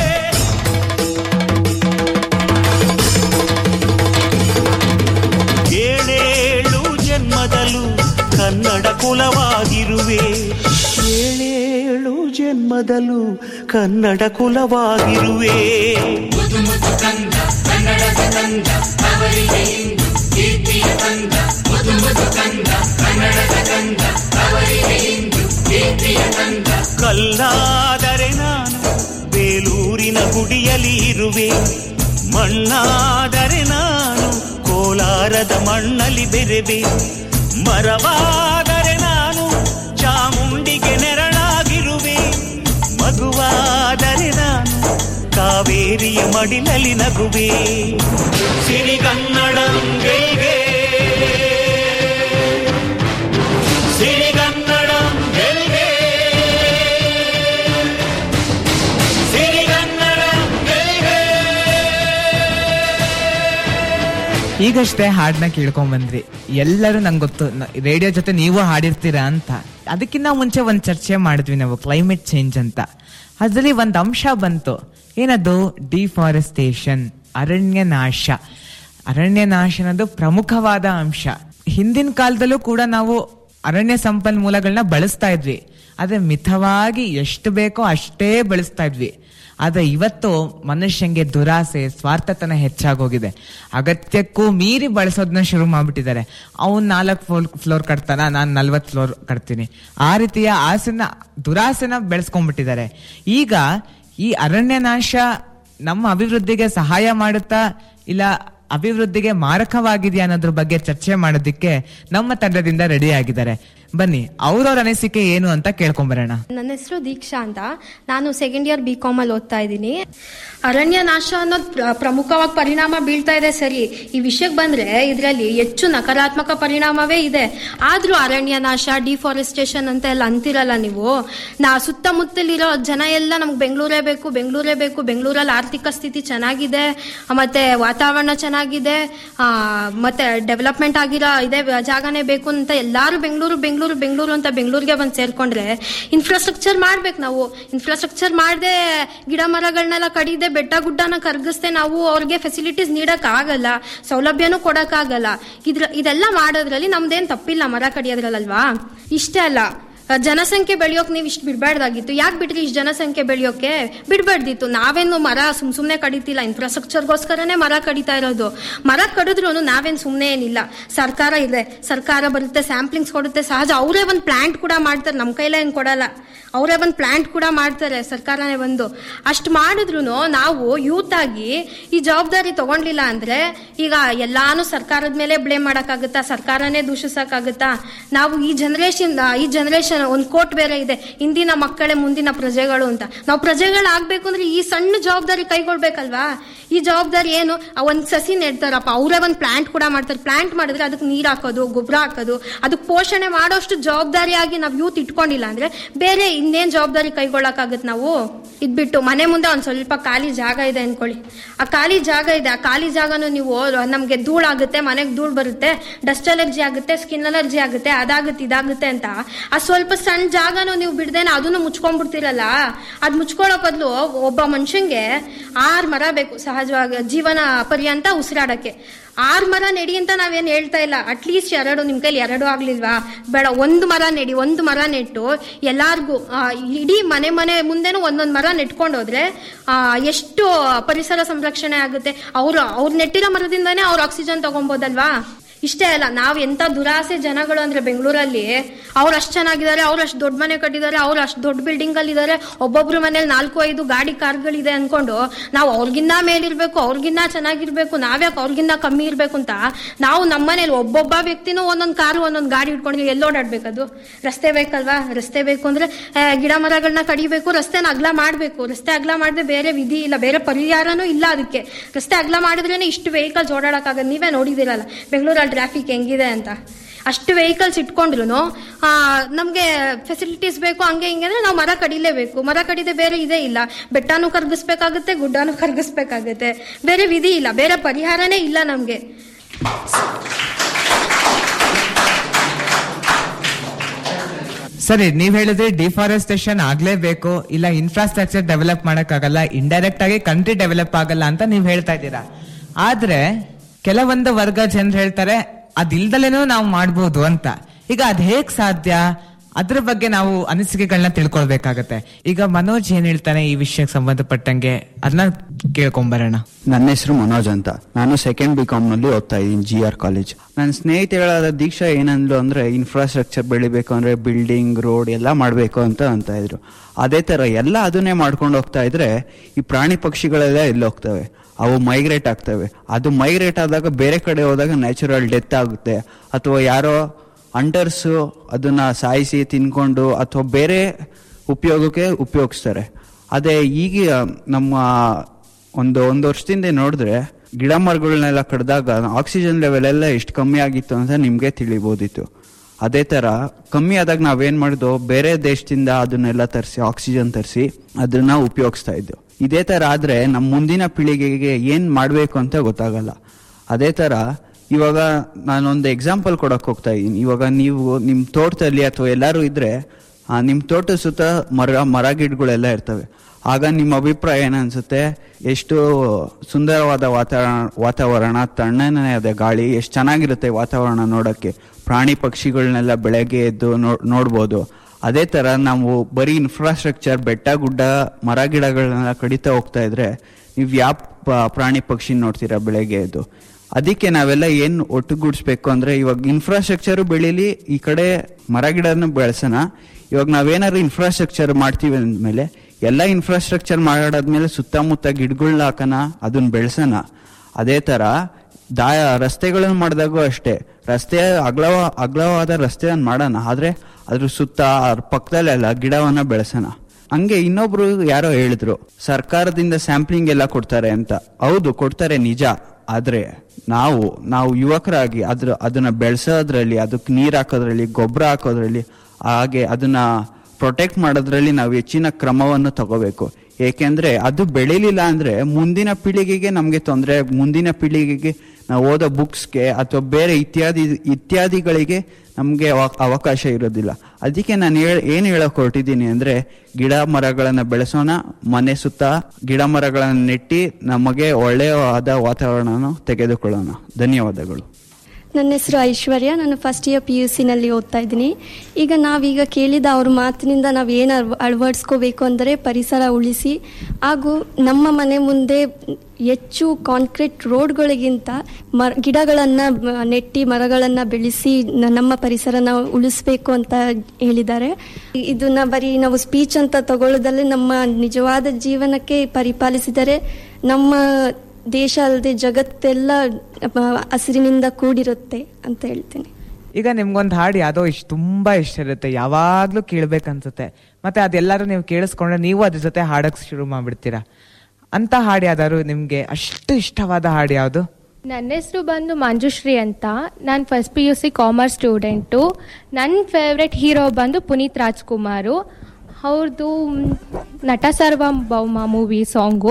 Speaker 6: ಏಳೇಳು ಜನ್ಮದಲ್ಲೂ ಕನ್ನಡ ಕುಲವಾಗಿರುವೆ ಏಳೇಳು ಜನ್ಮದಲ್ಲೂ ಕನ್ನಡ ಕುಲವಾಗಿರುವೆ
Speaker 7: ಮುದು ಮುದು ಕಂದ ಕನ್ನಡದ ಕಂದ ಅವರಿಗೆ ಇಂದು ಕೀರ್ತಿಯ ಕಂದ ಮುದು ಮುದು ಕಂದ ಕನ್ನಡದ ಕಂದ ಅವರಿಗೆ ಇಂದು ಕೀರ್ತಿಯ ಕಂದ
Speaker 6: ಕಲ್ಲಾದರೆ ನಾನು ಬೇಲೂರಿನ ಗುಡಿಯಲ್ಲಿ ಇರುವೆ ಮಣ್ಣಾದರೆ ನಾನು ಕೋಲಾರದ ಮಣ್ಣಲ್ಲಿ ಬೆರೆವೆ ಮರವಾದರೆ ನಾನು ಚಾಮುಂಡಿಗೆ ನೆರಳಾಗಿರುವೆ ಮಗುವಾದರೆ ನಾನು ಕಾವೇರಿಯ ಮಡಿಲಲ್ಲಿ ನಗುವೆ ಸಿರಿಗನ್ನಡಂಗೆಗೆ ಸಿರಿಗನ್ನಡಂ ಗೆಲ್ಗೆ ಸಿರಿಗನ್ನಡಂ ಗೆಲ್ಗೆ
Speaker 18: ಈಗಷ್ಟೇ ಹಾಡನ್ನ ಕೇಳ್ಕೊಂಡ್ ಬಂದ್ರಿ ಎಲ್ಲರೂ ನಂಗೆ ಗೊತ್ತು ರೇಡಿಯೋ ಜೊತೆ ನೀವು ಹಾಡಿರ್ತೀರಾ ಅಂತ ಅದಕ್ಕಿಂತ ಮುಂಚೆ ಒಂದ್ ಚರ್ಚೆ ಮಾಡಿದ್ವಿ ನಾವು ಕ್ಲೈಮೇಟ್ ಚೇಂಜ್ ಅಂತ ಅದ್ರಲ್ಲಿ ಒಂದ್ ಅಂಶ ಬಂತು ಏನದು ಡಿಫಾರೆಸ್ಟೇಷನ್ ಅರಣ್ಯ ನಾಶ ಅರಣ್ಯ ನಾಶ ಅನ್ನೋದು ಪ್ರಮುಖವಾದ ಅಂಶ ಹಿಂದಿನ ಕಾಲದಲ್ಲೂ ಕೂಡ ನಾವು ಅರಣ್ಯ ಸಂಪನ್ಮೂಲಗಳನ್ನ ಬಳಸ್ತಾ ಇದ್ವಿ ಆದ್ರೆ ಮಿತವಾಗಿ ಎಷ್ಟು ಬೇಕೋ ಅಷ್ಟೇ ಬಳಸ್ತಾ ಇದ್ವಿ ಆದ್ರೆ ಇವತ್ತು ಮನುಷ್ಯಂಗೆ ದುರಾಸೆ ಸ್ವಾರ್ಥತನ ಹೆಚ್ಚಾಗೋಗಿದೆ ಅಗತ್ಯಕ್ಕೂ ಮೀರಿ ಬಳಸೋದನ್ನ ಶುರು ಮಾಡ್ಬಿಟ್ಟಿದ್ದಾರೆ ಅವ್ನ್ ನಾಲ್ಕು ಫ್ಲೋರ್ ಫ್ಲೋರ್ ಕಟ್ತಾನ ನಾನ್ ನಲ್ವತ್ ಫ್ಲೋರ್ ಕಟ್ತೀನಿ ಆ ರೀತಿಯ ಆಸೆನ ದುರಾಸೆನ ಬೆಳೆಸ್ಕೊಂಡ್ಬಿಟ್ಟಿದ್ದಾರೆ ಈಗ ಈ ಅರಣ್ಯ ನಾಶ ನಮ್ಮ ಅಭಿವೃದ್ಧಿಗೆ ಸಹಾಯ ಮಾಡುತ್ತಾ ಇಲ್ಲ ಅಭಿವೃದ್ಧಿಗೆ ಮಾರಕವಾಗಿದೆಯಾ ಅನ್ನೋದ್ರ ಬಗ್ಗೆ ಚರ್ಚೆ ಮಾಡೋದಿಕ್ಕೆ ನಮ್ಮ ತಂಡದಿಂದ ರೆಡಿ ಆಗಿದ್ದಾರೆ ಬನ್ನಿ ಅವ್ರವ್ರ ಅನಿಸಿಕೆ ಏನು ಅಂತ ಕೇಳ್ಕೊಂಬರೋಣ
Speaker 22: ನನ್ನ ಹೆಸರು ದೀಕ್ಷಾ ಅಂತ ನಾನು ಸೆಕೆಂಡ್ ಇಯರ್ ಬಿ ಕಾಮ್ ಅಲ್ಲಿ ಓದ್ತಾ ಇದ್ದೀನಿ ಅರಣ್ಯ ನಾಶ ಅನ್ನೋದು ಪ್ರ- ಪ್ರಮುಖವಾಗಿ ಪರಿಣಾಮ ಬೀಳ್ತಾ ಇದೆ ಸರಿ ಈ ವಿಷಯಕ್ಕೆ ಬಂದ್ರೆ ಇದರಲ್ಲಿ ಹೆಚ್ಚು ನಕಾರಾತ್ಮಕ ಪರಿಣಾಮವೇ ಇದೆ ಆದ್ರೂ ಅರಣ್ಯ ನಾಶ ಡಿಫಾರೆಸ್ಟೇಷನ್ ಅಂತ ಎಲ್ಲ ಅಂತಿರಲ್ಲ ನೀವು ನಾ ಸುತ್ತಮುತ್ತಲಿರೋ ಜನ ಎಲ್ಲ ನಮ್ಗೆ ಬೆಂಗಳೂರೇ ಬೇಕು ಬೆಂಗಳೂರೇ ಬೇಕು ಬೆಂಗಳೂರಲ್ಲಿ ಆರ್ಥಿಕ ಸ್ಥಿತಿ ಚೆನ್ನಾಗಿದೆ ಮತ್ತೆ ವಾತಾವರಣ ಚೆನ್ನಾಗಿದೆ ಆ, ಮತ್ತೆ ಡೆವಲಪ್ಮೆಂಟ್ ಆಗಿರೋ ಇದೇ ಜಾಗನೇ ಬೇಕು ಅಂತ ಎಲ್ಲಾರು ಬೆಂಗಳೂರು ಬೆಂಗಳೂರು ಬೆಂಗಳೂರು ಅಂತ ಬೆಂಗಳೂರಿಗೆ ಬಂದು ಸೇರ್ಕೊಂಡ್ರೆ ಇನ್ಫ್ರಾಸ್ಟ್ರಕ್ಚರ್ ಮಾಡ್ಬೇಕು ನಾವು ಇನ್ಫ್ರಾಸ್ಟ್ರಕ್ಚರ್ ಮಾಡದೆ ಗಿಡ ಮರಗಳನ್ನೆಲ್ಲ ಕಡಿದೆ ಬೆಟ್ಟ ಗುಡ್ಡನ ಕರ್ಗಿಸ್ದೆ ನಾವು ಅವ್ರಿಗೆ ಫೆಸಿಲಿಟೀಸ್ ನೀಡಕ್ ಆಗಲ್ಲ ಸೌಲಭ್ಯನೂ ಕೊಡಕ್ ಆಗಲ್ಲ ಇದ್ರ ಇದೆಲ್ಲ ಮಾಡೋದ್ರಲ್ಲಿ ನಮ್ದೇನ್ ತಪ್ಪಿಲ್ಲ ಮರ ಕಡಿಯೋದ್ರಲ್ಲಲ್ವಾ ಇಷ್ಟೇ ಅಲ್ಲ ಅಹ್, ಜನಸಂಖ್ಯೆ ಬೆಳೆಯೋಕ್ ನೀವು ಇಷ್ಟು ಬಿಡಬಾರ್ದಾಗಿತ್ತು ಯಾಕೆ ಬಿಟ್ರಿ ಇಷ್ಟು ಜನಸಂಖ್ಯೆ ಬೆಳೆಯೋಕೆ ಬಿಡಬಾರ್ದಿತ್ತು ನಾವೇನು ಮರ ಸುಮ್ ಸುಮ್ನೆ ಕಡಿತಿಲ್ಲ ಇನ್ಫ್ರಾಸ್ಟ್ರಕ್ಚರ್ಗೋಸ್ಕರನೇ ಮರ ಕಡಿತಾ ಇರೋದು ಮರ ಕಡಿದ್ರು ನಾವೇನ್ ಸುಮ್ನೆ ಏನಿಲ್ಲ ಸರ್ಕಾರ ಇದೆ ಸರ್ಕಾರ ಬರುತ್ತೆ ಸ್ಯಾಂಪ್ಲಿಂಗ್ಸ್ ಕೊಡುತ್ತೆ ಸಹಜ ಅವರೇ ಒಂದು ಪ್ಲಾಂಟ್ ಕೂಡ ಮಾಡ್ತಾರೆ ನಮ್ಮ ಕೈಲೇ ಏನ್ ಕೊಡಲ್ಲ ಅವರೇ ಒಂದು ಪ್ಲಾಂಟ್ ಕೂಡ ಮಾಡ್ತಾರೆ ಸರ್ಕಾರನೇ ಬಂದು ಅಷ್ಟು ಮಾಡಿದ್ರು ನಾವು ಯೂತ್ ಆಗಿ ಈ ಜವಾಬ್ದಾರಿ ತಗೊಂಡ್ಲಿಲ್ಲ ಅಂದ್ರೆ ಈಗ ಎಲ್ಲಾನು ಸರ್ಕಾರದ ಮೇಲೆ ಬ್ಲೇಮ್ ಮಾಡಕ್ಕಾಗುತ್ತಾ ಸರ್ಕಾರನೇ ದೂಷಿಸಕ್ಕಾಗುತ್ತಾ ನಾವು ಈ ಜನರೇಷನ್ ಈ ಜನರೇಷನ್ ಒಂದು ಕೋಟ್ ಬೇರೆ ಇದೆ ಇಂದಿನ ಮಕ್ಕಳೇ ಮುಂದಿನ ಪ್ರಜೆಗಳು ಅಂತ ನಾವು ಪ್ರಜೆಗಳಾಗ್ಬೇಕು ಅಂದ್ರೆ ಈ ಸಣ್ಣ ಜವಾಬ್ದಾರಿ ಕೈಗೊಳ್ಬೇಕಲ್ವಾ ಈ ಜವಾಬ್ದಾರಿ ಏನು ಆ ಒಂದ್ ಸಸಿ ನೆಡ್ತಾರಪ್ಪ ಅವರೇ ಒಂದ್ ಪ್ಲಾಂಟ್ ಕೂಡ ಮಾಡ್ತಾರೆ ಪ್ಲಾಂಟ್ ಮಾಡಿದ್ರೆ ಅದಕ್ಕೆ ನೀರ್ ಹಾಕೋದು ಗೊಬ್ಬರ ಹಾಕೋದು ಅದಕ್ಕೆ ಪೋಷಣೆ ಮಾಡೋಷ್ಟು ಜವಾಬ್ದಾರಿಯಾಗಿ ನಾವು ಯೂತ್ ಇಟ್ಕೊಂಡಿಲ್ಲ ಅಂದ್ರೆ ಬೇರೆ ಇನ್ನೇನ್ ಜವಾಬ್ದಾರಿ ಕೈಗೊಳ್ಳಕ್ಕಾಗತ್ತೆ ನಾವು ಇದ್ಬಿಟ್ಟು ಮನೆ ಮುಂದೆ ಒಂದ್ ಸ್ವಲ್ಪ ಖಾಲಿ ಜಾಗ ಇದೆ ಅನ್ಕೊಳ್ಳಿ ಆ ಖಾಲಿ ಜಾಗ ಇದೆ ಆ ಖಾಲಿ ಜಾಗನು ನೀವು ನಮ್ಗೆ ಧೂಳಾಗುತ್ತೆ ಮನೆಗೆ ಧೂಳ್ ಬರುತ್ತೆ ಡಸ್ಟ್ ಅಲರ್ಜಿ ಆಗುತ್ತೆ ಸ್ಕಿನ್ ಅಲರ್ಜಿ ಆಗುತ್ತೆ ಅದಾಗುತ್ತೆ ಇದಾಗುತ್ತೆ ಅಂತ ಆ ಸ್ವಲ್ಪ ಸಣ್ಣ ಜಾಗನು ನೀವು ಬಿಡ್ದೇನೆ ಅದನ್ನು ಮುಚ್ಕೊಂಡ್ಬಿಡ್ತೀರಲ್ಲ ಅದ್ ಮುಚ್ಕೊಳ್ಳೋ ಬದಲು ಒಬ್ಬ ಮನುಷ್ಯಂಗೆ ಆರ್ ಮರ ಬೇಕು ಸಹಜವಾಗಿ ಜೀವನ ಪರ್ಯಂತ ಉಸಿರಾಡಕ್ಕೆ ಆರ್ ಮರ ನೆಡಿ ಅಂತ ನಾವೇನ್ ಹೇಳ್ತಾ ಇಲ್ಲ ಅಟ್ಲೀಸ್ಟ್ ಎರಡು ನಿಮ್ ಕೈಲಿ ಎರಡು ಆಗ್ಲಿಲ್ವಾ ಬೇಡ ಒಂದು ಮರ ನೆಡಿ ಒಂದು ಮರ ನೆಟ್ಟು ಎಲ್ಲಾರ್ಗೂ ಆ, ಇಡೀ ಮನೆ ಮನೆ ಮುಂದೆನೂ ಒಂದೊಂದು ಮರ ನೆಟ್ಕೊಂಡು ಹೋದ್ರೆ ಆ, ಎಷ್ಟು ಪರಿಸರ ಸಂರಕ್ಷಣೆ ಆಗುತ್ತೆ ಅವ್ರು ಅವ್ರು ನೆಟ್ಟಿರೋ ಮರದಿಂದಾನೇ ಅವ್ರು ಆಕ್ಸಿಜನ್ ತಗೊಬೋದಲ್ವಾ ಇಷ್ಟೇ ಅಲ್ಲ ನಾವ್ ಎಂತ ದುರಾಸೆ ಜನಗಳು ಅಂದ್ರೆ ಬೆಂಗಳೂರಲ್ಲಿ ಅವ್ರು ಅಷ್ಟ್ ಚೆನ್ನಾಗಿದ್ದಾರೆ ಅವ್ರು ಅಷ್ಟ್ ದೊಡ್ಡ ಮನೆ ಕಟ್ಟಿದ್ದಾರೆ ಅವ್ರು ಅಷ್ಟ್ ದೊಡ್ಡ ಬಿಲ್ಡಿಂಗ್ ಅಲ್ಲಿ ಇದಾರೆ ಒಬ್ಬೊಬ್ರು ಮನೇಲಿ ನಾಲ್ಕು ಐದು ಗಾಡಿ ಕಾರ್ಗಳಿದೆ ಅನ್ಕೊಂಡು ನಾವು ಅವ್ರಿಗಿನ್ನ ಮೇಲಿರ್ಬೇಕು ಅವ್ರಿಗಿನ್ನ ಚೆನ್ನಾಗಿರ್ಬೇಕು ನಾವ್ಯಾಕೆ ಅವ್ರಿಗಿನ್ನ ಕಮ್ಮಿ ಇರ್ಬೇಕು ಅಂತ ನಾವು ನಮ್ಮನೇಲಿ ಒಬ್ಬೊಬ್ಬ ವ್ಯಕ್ತಿನೂ ಒಂದೊಂದ್ ಕಾರು ಒಂದೊಂದ್ ಗಾಡಿ ಇಟ್ಕೊಂಡು ಎಲ್ಲಿ ಓಡಾಡ್ಬೇಕದು ರಸ್ತೆ ಬೇಕಲ್ವಾ ರಸ್ತೆ ಬೇಕು ಅಂದ್ರೆ ಆ, ಗಿಡ ಮರಗಳನ್ನ ಕಡಿಬೇಕು ರಸ್ತೆನ ಅಗ್ಲ ಮಾಡ್ಬೇಕು ರಸ್ತೆ ಅಗ್ಲ ಮಾಡದೆ ಬೇರೆ ವಿಧಿ ಇಲ್ಲ ಬೇರೆ ಪರಿಹಾರನೂ ಇಲ್ಲ ಅದಕ್ಕೆ ರಸ್ತೆ ಅಗ್ಲ ಮಾಡಿದ್ರೇನೆ ಇಷ್ಟು ವೆಹಿಕಲ್ಸ್ ಓಡಾಡಕ್ಕಾಗದು ನೀವೇ ನೋಡಿದಿರಲ್ಲ ಬೆಂಗಳೂರಲ್ಲಿ ಟ್ರಾಫಿಕ್ ಹೆಂಗಿದೆ ಅಂತ ಅಷ್ಟು ವೆಹಿಕಲ್ಸ್ ಇಟ್ಕೊಂಡ್ರು ನಮ್ಗೆ ಫೆಸಿಲಿಟೀಸ್ ಬೇಕು ಹಂಗೆ ಹಿಂಗೆ ಅಂದ್ರೆ ನಾವು ಮರ ಕಡಿಲೇಬೇಕು ಮರ ಕಡಿದೆ ಬೇರೆ ಇದೇ ಇಲ್ಲ ಬೆಟ್ಟನೂ ಕರ್ಗಿಸ್ಬೇಕಾಗುತ್ತೆ ಗುಡ್ಡನೂ ಕರ್ಗಿಸ್ಬೇಕಾಗುತ್ತೆ ಬೇರೆ ವಿಧಿ ಇಲ್ಲ ಬೇರೆ ಪರಿಹಾರನೇ ಇಲ್ಲ ನಮ್ಗೆ
Speaker 18: ಸರಿ ನೀವ್ ಹೇಳಿದ್ರಿ ಡಿಫಾರೆಸ್ಟೇಷನ್ ಆಗ್ಲೇಬೇಕು ಇಲ್ಲ ಇನ್ಫ್ರಾಸ್ಟ್ರಕ್ಚರ್ ಡೆವಲಪ್ ಮಾಡಕ್ಕಾಗಲ್ಲ ಇಂಡೈರೆಕ್ಟ್ ಆಗಿ ಕಂಟ್ರಿ ಡೆವಲಪ್ ಆಗಲ್ಲ ಅಂತ ನೀವ್ ಹೇಳ್ತಾ ಇದ್ದೀರಾ ಆದ್ರೆ ಕೆಲವೊಂದು ವರ್ಗ ಜನರು ಹೇಳ್ತಾರೆ ಅದಿಲ್ದಲೇನೂ ನಾವು ಮಾಡ್ಬೋದು ಅಂತ ಈಗ ಅದ್ ಹೇಗ್ ಸಾಧ್ಯ ಅದ್ರ ಬಗ್ಗೆ ನಾವು ಅನಿಸಿಕೆಗಳನ್ನ ತಿಳ್ಕೊಳ್ಬೇಕಾಗತ್ತೆ ಈಗ ಮನೋಜ್ ಏನ್ ಹೇಳ್ತಾನೆ ಈ ವಿಷಯಕ್ಕೆ ಸಂಬಂಧಪಟ್ಟಂಗೆ ಅದನ್ನ ಕೇಳ್ಕೊಂಬರೋಣ
Speaker 24: ನನ್ನ ಹೆಸರು ಮನೋಜ್ ಅಂತ ನಾನು ಸೆಕೆಂಡ್ ಬಿ ಕಾಮ್ ನಲ್ಲಿ ಓದ್ತಾ ಇದ್ದೀನಿ ಜಿ ಆರ್ ಕಾಲೇಜ್ ನನ್ನ ಸ್ನೇಹಿತಗಳಾದ ದೀಕ್ಷಾ ಏನಂದ್ಲು ಅಂದ್ರೆ ಇನ್ಫ್ರಾಸ್ಟ್ರಕ್ಚರ್ ಬೆಳಿಬೇಕು ಅಂದ್ರೆ ಬಿಲ್ಡಿಂಗ್ ರೋಡ್ ಎಲ್ಲ ಮಾಡಬೇಕು ಅಂತ ಅಂತ ಇದ್ರು ಅದೇ ತರ ಎಲ್ಲ ಅದನ್ನೇ ಮಾಡ್ಕೊಂಡು ಹೋಗ್ತಾ ಇದ್ರೆ ಈ ಪ್ರಾಣಿ ಪಕ್ಷಿಗಳೆಲ್ಲ ಎಲ್ಲಿ ಹೋಗ್ತವೆ ಅವು ಮೈಗ್ರೇಟ್ ಆಗ್ತವೆ ಅದು ಮೈಗ್ರೇಟ್ ಆದಾಗ ಬೇರೆ ಕಡೆ ಹೋದಾಗ ನ್ಯಾಚುರಲ್ ಡೆತ್ ಆಗುತ್ತೆ ಅಥವಾ ಯಾರೋ ಅಂಟರ್ಸ್ ಅದನ್ನ ಸಾಯಿಸಿ ತಿನ್ಕೊಂಡು ಅಥವಾ ಬೇರೆ ಉಪಯೋಗಕ್ಕೆ ಉಪಯೋಗಿಸ್ತಾರೆ ಅದೇ ಈಗ ನಮ್ಮ ಒಂದು ಒಂದು ವರ್ಷದಿಂದ ನೋಡಿದ್ರೆ ಗಿಡ ಮರಗಳನ್ನೆಲ್ಲ ಕಡ್ದಾಗ ಆಕ್ಸಿಜನ್ ಲೆವೆಲ್ ಎಲ್ಲ ಎಷ್ಟು ಕಮ್ಮಿ ಆಗಿತ್ತು ಅಂತ ನಿಮ್ಗೆ ತಿಳಿಬೋದಿತ್ತು ಅದೇ ತರ ಕಮ್ಮಿ ಆದಾಗ ನಾವೇನ್ ಮಾಡಿದ್ವು ಬೇರೆ ದೇಶದಿಂದ ಅದನ್ನೆಲ್ಲ ತರಿಸಿ ಆಕ್ಸಿಜನ್ ತರಿಸಿ ಅದನ್ನ ಉಪಯೋಗಿಸ್ತಾ ಇದ್ವು ಇದೇ ತರ ಆದ್ರೆ ನಮ್ಮ ಮುಂದಿನ ಪೀಳಿಗೆಗೆ ಏನ್ ಮಾಡ್ಬೇಕು ಅಂತ ಗೊತ್ತಾಗಲ್ಲ ಅದೇ ತರ ಇವಾಗ ನಾನೊಂದು ಎಕ್ಸಾಂಪಲ್ ಕೊಡಕ್ ಹೋಗ್ತಾ ಇದ್ದೀನಿ ಇವಾಗ ನೀವು ನಿಮ್ ತೋಟದಲ್ಲಿ ಅಥವಾ ಎಲ್ಲಾರು ಇದ್ರೆ ಆ, ನಿಮ್ ತೋಟದ ಸುತ್ತ ಮರ ಮರ ಗಿಡಗಳೆಲ್ಲ ಇರ್ತವೆ ಆಗ ನಿಮ್ಮ ಅಭಿಪ್ರಾಯ ಏನ್ ಅನ್ಸುತ್ತೆ ಎಷ್ಟು ಸುಂದರವಾದ ವಾತಾವರಣ ವಾತಾವರಣ ತಣ್ಣನೆ ಅದೇ ಗಾಳಿ ಎಷ್ಟು ಚೆನ್ನಾಗಿರುತ್ತೆ ವಾತಾವರಣ ನೋಡಕ್ಕೆ ಪ್ರಾಣಿ ಪಕ್ಷಿಗಳನ್ನೆಲ್ಲ ಬೆಳಗ್ಗೆ ಎದ್ದು ನೋ- ನೋಡ್ಬೋದು ಅದೇ ತರ ನಾವು ಬರೀ ಇನ್ಫ್ರಾಸ್ಟ್ರಕ್ಚರ್ ಬೆಟ್ಟ ಗುಡ್ಡ ಮರ ಗಿಡಗಳನ್ನ ಕಡಿತಾ ಹೋಗ್ತಾ ಇದ್ರೆ ನೀವು ಯಾವ ಪ- ಪ್ರಾಣಿ ಪಕ್ಷಿ ನೋಡ್ತೀರಾ ಬೆಳಗ್ಗೆ ಇದು ಅದಕ್ಕೆ ನಾವೆಲ್ಲ ಏನ್ ಒಟ್ಟುಗೂಡಿಸ್ಬೇಕು ಅಂದ್ರೆ ಇವಾಗ ಇನ್ಫ್ರಾಸ್ಟ್ರಕ್ಚರ್ ಬೆಳೀಲಿ ಈ ಕಡೆ ಮರ ಗಿಡನ ಬೆಳೆಸೋಣ ಇವಾಗ ನಾವೇನಾದ್ರು ಇನ್ಫ್ರಾಸ್ಟ್ರಕ್ಚರ್ ಮಾಡ್ತೀವಿ ಅಂದ್ಮೇಲೆ ಎಲ್ಲ ಇನ್ಫ್ರಾಸ್ಟ್ರಕ್ಚರ್ ಮಾಡಾದ್ಮೇಲೆ ಸುತ್ತಮುತ್ತ ಗಿಡಗಳನ್ನ ಹಾಕೋಣ ಅದನ್ನ ಬೆಳೆಸೋಣ ಅದೇ ತರ ದಾ ರಸ್ತೆಗಳನ್ನು ಮಾಡಿದಾಗೂ ಅಷ್ಟೇ ರಸ್ತೆ ಅಗಲವ ಅಗಲವಾದ ರಸ್ತೆಯನ್ನು ಮಾಡೋಣ ಆದ್ರೆ ಅದ್ರ ಸುತ್ತ ಅದ್ರ ಪಕ್ಕದಲ್ಲೆಲ್ಲ ಗಿಡವನ್ನ ಬೆಳೆಸೋಣ ಹಂಗೆ ಇನ್ನೊಬ್ರು ಯಾರೋ ಹೇಳಿದ್ರು ಸರ್ಕಾರದಿಂದ ಸ್ಯಾಂಪ್ಲಿಂಗ್ ಎಲ್ಲ ಕೊಡ್ತಾರೆ ಅಂತ ಹೌದು ಕೊಡ್ತಾರೆ ನಿಜ ಆದ್ರೆ ನಾವು ನಾವು ಯುವಕರಾಗಿ ಅದ್ರ ಅದನ್ನ ಬೆಳೆಸೋದ್ರಲ್ಲಿ ಅದಕ್ಕೆ ನೀರ್ ಹಾಕೋದ್ರಲ್ಲಿ ಗೊಬ್ಬರ ಹಾಕೋದ್ರಲ್ಲಿ ಹಾಗೆ ಅದನ್ನ ಪ್ರೊಟೆಕ್ಟ್ ಮಾಡೋದ್ರಲ್ಲಿ ನಾವು ಹೆಚ್ಚಿನ ಕ್ರಮವನ್ನು ತಗೋಬೇಕು ಏಕೆಂದ್ರೆ ಅದು ಬೆಳಿಲಿಲ್ಲ ಅಂದ್ರೆ ಮುಂದಿನ ಪೀಳಿಗೆಗೆ ನಮಗೆ ತೊಂದರೆ ಮುಂದಿನ ಪೀಳಿಗೆಗೆ ನಾವು ಓದೋ ಬುಕ್ಸ್ಗೆ ಅಥವಾ ಬೇರೆ ಇತ್ಯಾದಿ ಇತ್ಯಾದಿಗಳಿಗೆ ನಮಗೆ ಅವಕಾಶ ಇರೋದಿಲ್ಲ ಅದಕ್ಕೆ ನಾನು ಹೇಳ ಏನು ಹೇಳಕ್ ಹೊರಟಿದ್ದೀನಿ ಅಂದ್ರೆ ಗಿಡ ಮರಗಳನ್ನ ಬೆಳೆಸೋಣ ಮನೆ ಸುತ್ತ ಗಿಡ ಮರಗಳನ್ನ ನೆಟ್ಟಿ ನಮಗೆ ಒಳ್ಳೆಯವಾದ ವಾತಾವರಣನ ತೆಗೆದುಕೊಳ್ಳೋಣ ಧನ್ಯವಾದಗಳು
Speaker 8: ನನ್ನ ಹೆಸರು ಐಶ್ವರ್ಯ ನಾನು ಫಸ್ಟ್ ಇಯರ್ ಪಿ ಯು ಸಿನಲ್ಲಿ ಓದ್ತಾ ಇದ್ದೀನಿ ಈಗ ನಾವೀಗ ಕೇಳಿದ ಅವ್ರ ಮಾತಿನಿಂದ ನಾವು ಏನು ಅಳವಡಿಸ್ಕೋಬೇಕು ಅಂದರೆ ಪರಿಸರ ಉಳಿಸಿ ಹಾಗೂ ನಮ್ಮ ಮನೆ ಮುಂದೆ ಹೆಚ್ಚು ಕಾಂಕ್ರೀಟ್ ರೋಡ್ಗಳಿಗಿಂತ ಮರ ಗಿಡಗಳನ್ನು ನೆಟ್ಟಿ ಮರಗಳನ್ನು ಬೆಳೆಸಿ ನ- ನಮ್ಮ ಪರಿಸರನ ಉಳಿಸ್ಬೇಕು ಅಂತ ಹೇಳಿದ್ದಾರೆ ಇದನ್ನ ಬರೀ ನಾವು ಸ್ಪೀಚ್ ಅಂತ ತಗೊಳ್ಳೋದಲ್ಲೇ ನಮ್ಮ ನಿಜವಾದ ಜೀವನಕ್ಕೆ ಪರಿಪಾಲಿಸಿದರೆ ನಮ್ಮ ದೇಶ ಅಲ್ಲದೆ ಜಗತ್ತೆಲ್ಲ ಆ, ಹಸಿರಿನಿಂದ ಕೂಡಿರುತ್ತೆ ಅಂತ ಹೇಳ್ತೀನಿ
Speaker 18: ಈಗ ನಿಮ್ಗೊಂದು ಹಾಡು ಯಾವ್ದೋ ಇಷ್ಟ ತುಂಬಾ ಇಷ್ಟ ಇರುತ್ತೆ ಯಾವಾಗ್ಲೂ ಕೇಳ್ಬೇಕನ್ಸುತ್ತೆ ಮತ್ತೆ ಅದೆಲ್ಲರೂ ನೀವು ಕೇಳಿಸ್ಕೊಂಡ್ರೆ ನೀವು ಅದ್ರ ಜೊತೆ ಹಾಡಕ್ ಶುರು ಮಾಡ್ಬಿಡ್ತೀರಾ ಅಂತ ಹಾಡು ಯಾವ್ದಾದ್ರು ನಿಮ್ಗೆ ಅಷ್ಟು ಇಷ್ಟವಾದ ಹಾಡು ಯಾವ್ದು
Speaker 10: ನನ್ನ ಹೆಸರು ಬಂದು ಮಂಜುಶ್ರೀ ಅಂತ ನಾನು first P U C commerce student ನನ್ನ ಫೇವ್ರೆಟ್ ಹೀರೋ ಬಂದು ಪುನೀತ್ ರಾಜ್ಕುಮಾರು ಅವ್ರದ್ದು ನಟ ಸರ್ವಭೌಮ movie song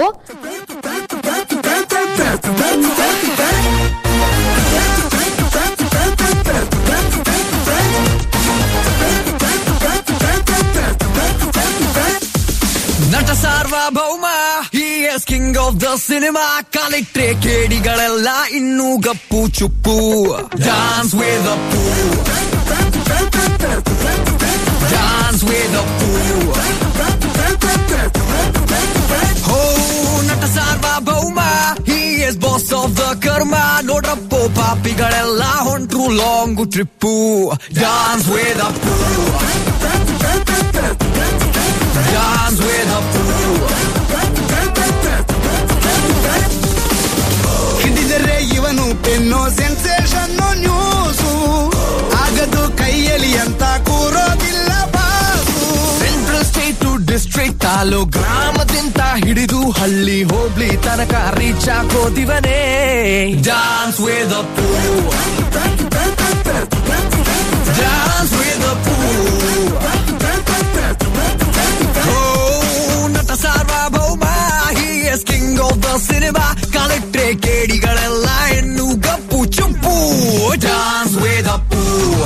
Speaker 11: Nata Saarvabhowma he is king of the cinema ಕಾಲಿಟ್ರೆ ಕೇಡಿಗಳೆಲ್ಲ ಇನ್ನೂ ಗಪ್ಪು ಚುಪ್ಪು ಡಾನ್ಸ್ ವೇದ ಪೂ ಡಾನ್ಸ್ ವೇದ ಪೂ ಹೋ Nata Saarvabhowma he is boss of the ಕರ್ಮ ನೋಡ್ರಪ್ಪೋ ಪಾಪಿಗಳೆಲ್ಲ ಹೊಂಟ್ರು ಲಾಂಗ್ ಟ್ರಿಪ್ಪು ಡಾನ್ಸ್ ವೇದ ಪೂ dance with a fool.
Speaker 12: ಹಿಡಿದರೆ ಇವನು ಪೆನ್ನು ಸೆನ್ಸೇಷನ್ ನ್ಯೂಸು ಆಗದು ಕೈಯಲ್ಲಿ ಅಂತ ಕೂರೋದಿಲ್ಲ boss
Speaker 11: central state to district ತಾಲೂ ಗ್ರಾಮದಿಂದ ಹಿಡಿದು ಹಳ್ಳಿ ಹೋಬ್ಳಿ ತನಕ ರೀಚ್ ಆಗೋದಿವನೇ ಡಾನ್ಸ್ ವೇದ ಪೂ ಡಾನ್ಸ್ ವೇದ ಪೂ Nata Saarvabhowma he is king of the cinema ಕಾಲಿಟ್ರೆ ಕೇಡಿಗಳೆಲ್ಲ ಹೆಣ್ಣು ಗಪ್ಪು ಚುಪ್ಪು ಡಾನ್ಸ್ ವೇದ ಪೂ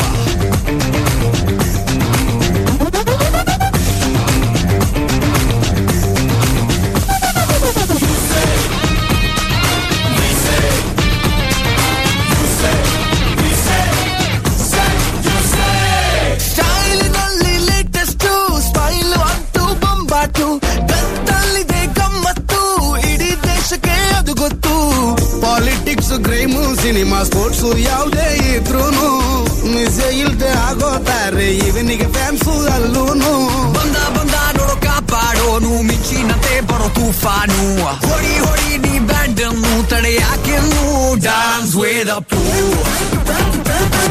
Speaker 11: ಸ್ಟೈಲಿನಲ್ಲಿ ಲೇಟೆಸ್ಟ್ ಸ್ಟೈಲ್ ಅಂತೂ ಬೊಂಬಾಟು ಗತ್ತಲ್ಲಿದೆ ಗಮ್ಮತ್ತು ಇಡೀ ದೇಶಕ್ಕೆ ಅದು ಗೊತ್ತು
Speaker 12: ಪಾಲಿಟಿಕ್ಸ್ ಕ್ರೈಮು ಸಿನಿಮಾ ಸ್ಪೋರ್ಟ್ಸ್ ಯಾವುದೇ ಇದ್ರೂನು ಮಿಸೆ ಇಲ್ದೆ ಆಗೋತಾರೆ ಇವನಿಗೆ ಫ್ಯಾನ್ಸು ಅಲ್ಲೂನು
Speaker 11: ಬಂದ ಬಂದ ನೋಡೋ ಕಾಪಾಡೋನು ಮಿಂಚಿನತೆ ಬರೋ ತೂಫಾನು ಹೊಡಿ ಹೊಡಿ ನೀ ಬ್ಯಾಂಡ್ ಅನ್ನು ತಡೆಯಾಕೆನ್ನು ಡಾನ್ಸ್ ವೇದ ಪೂ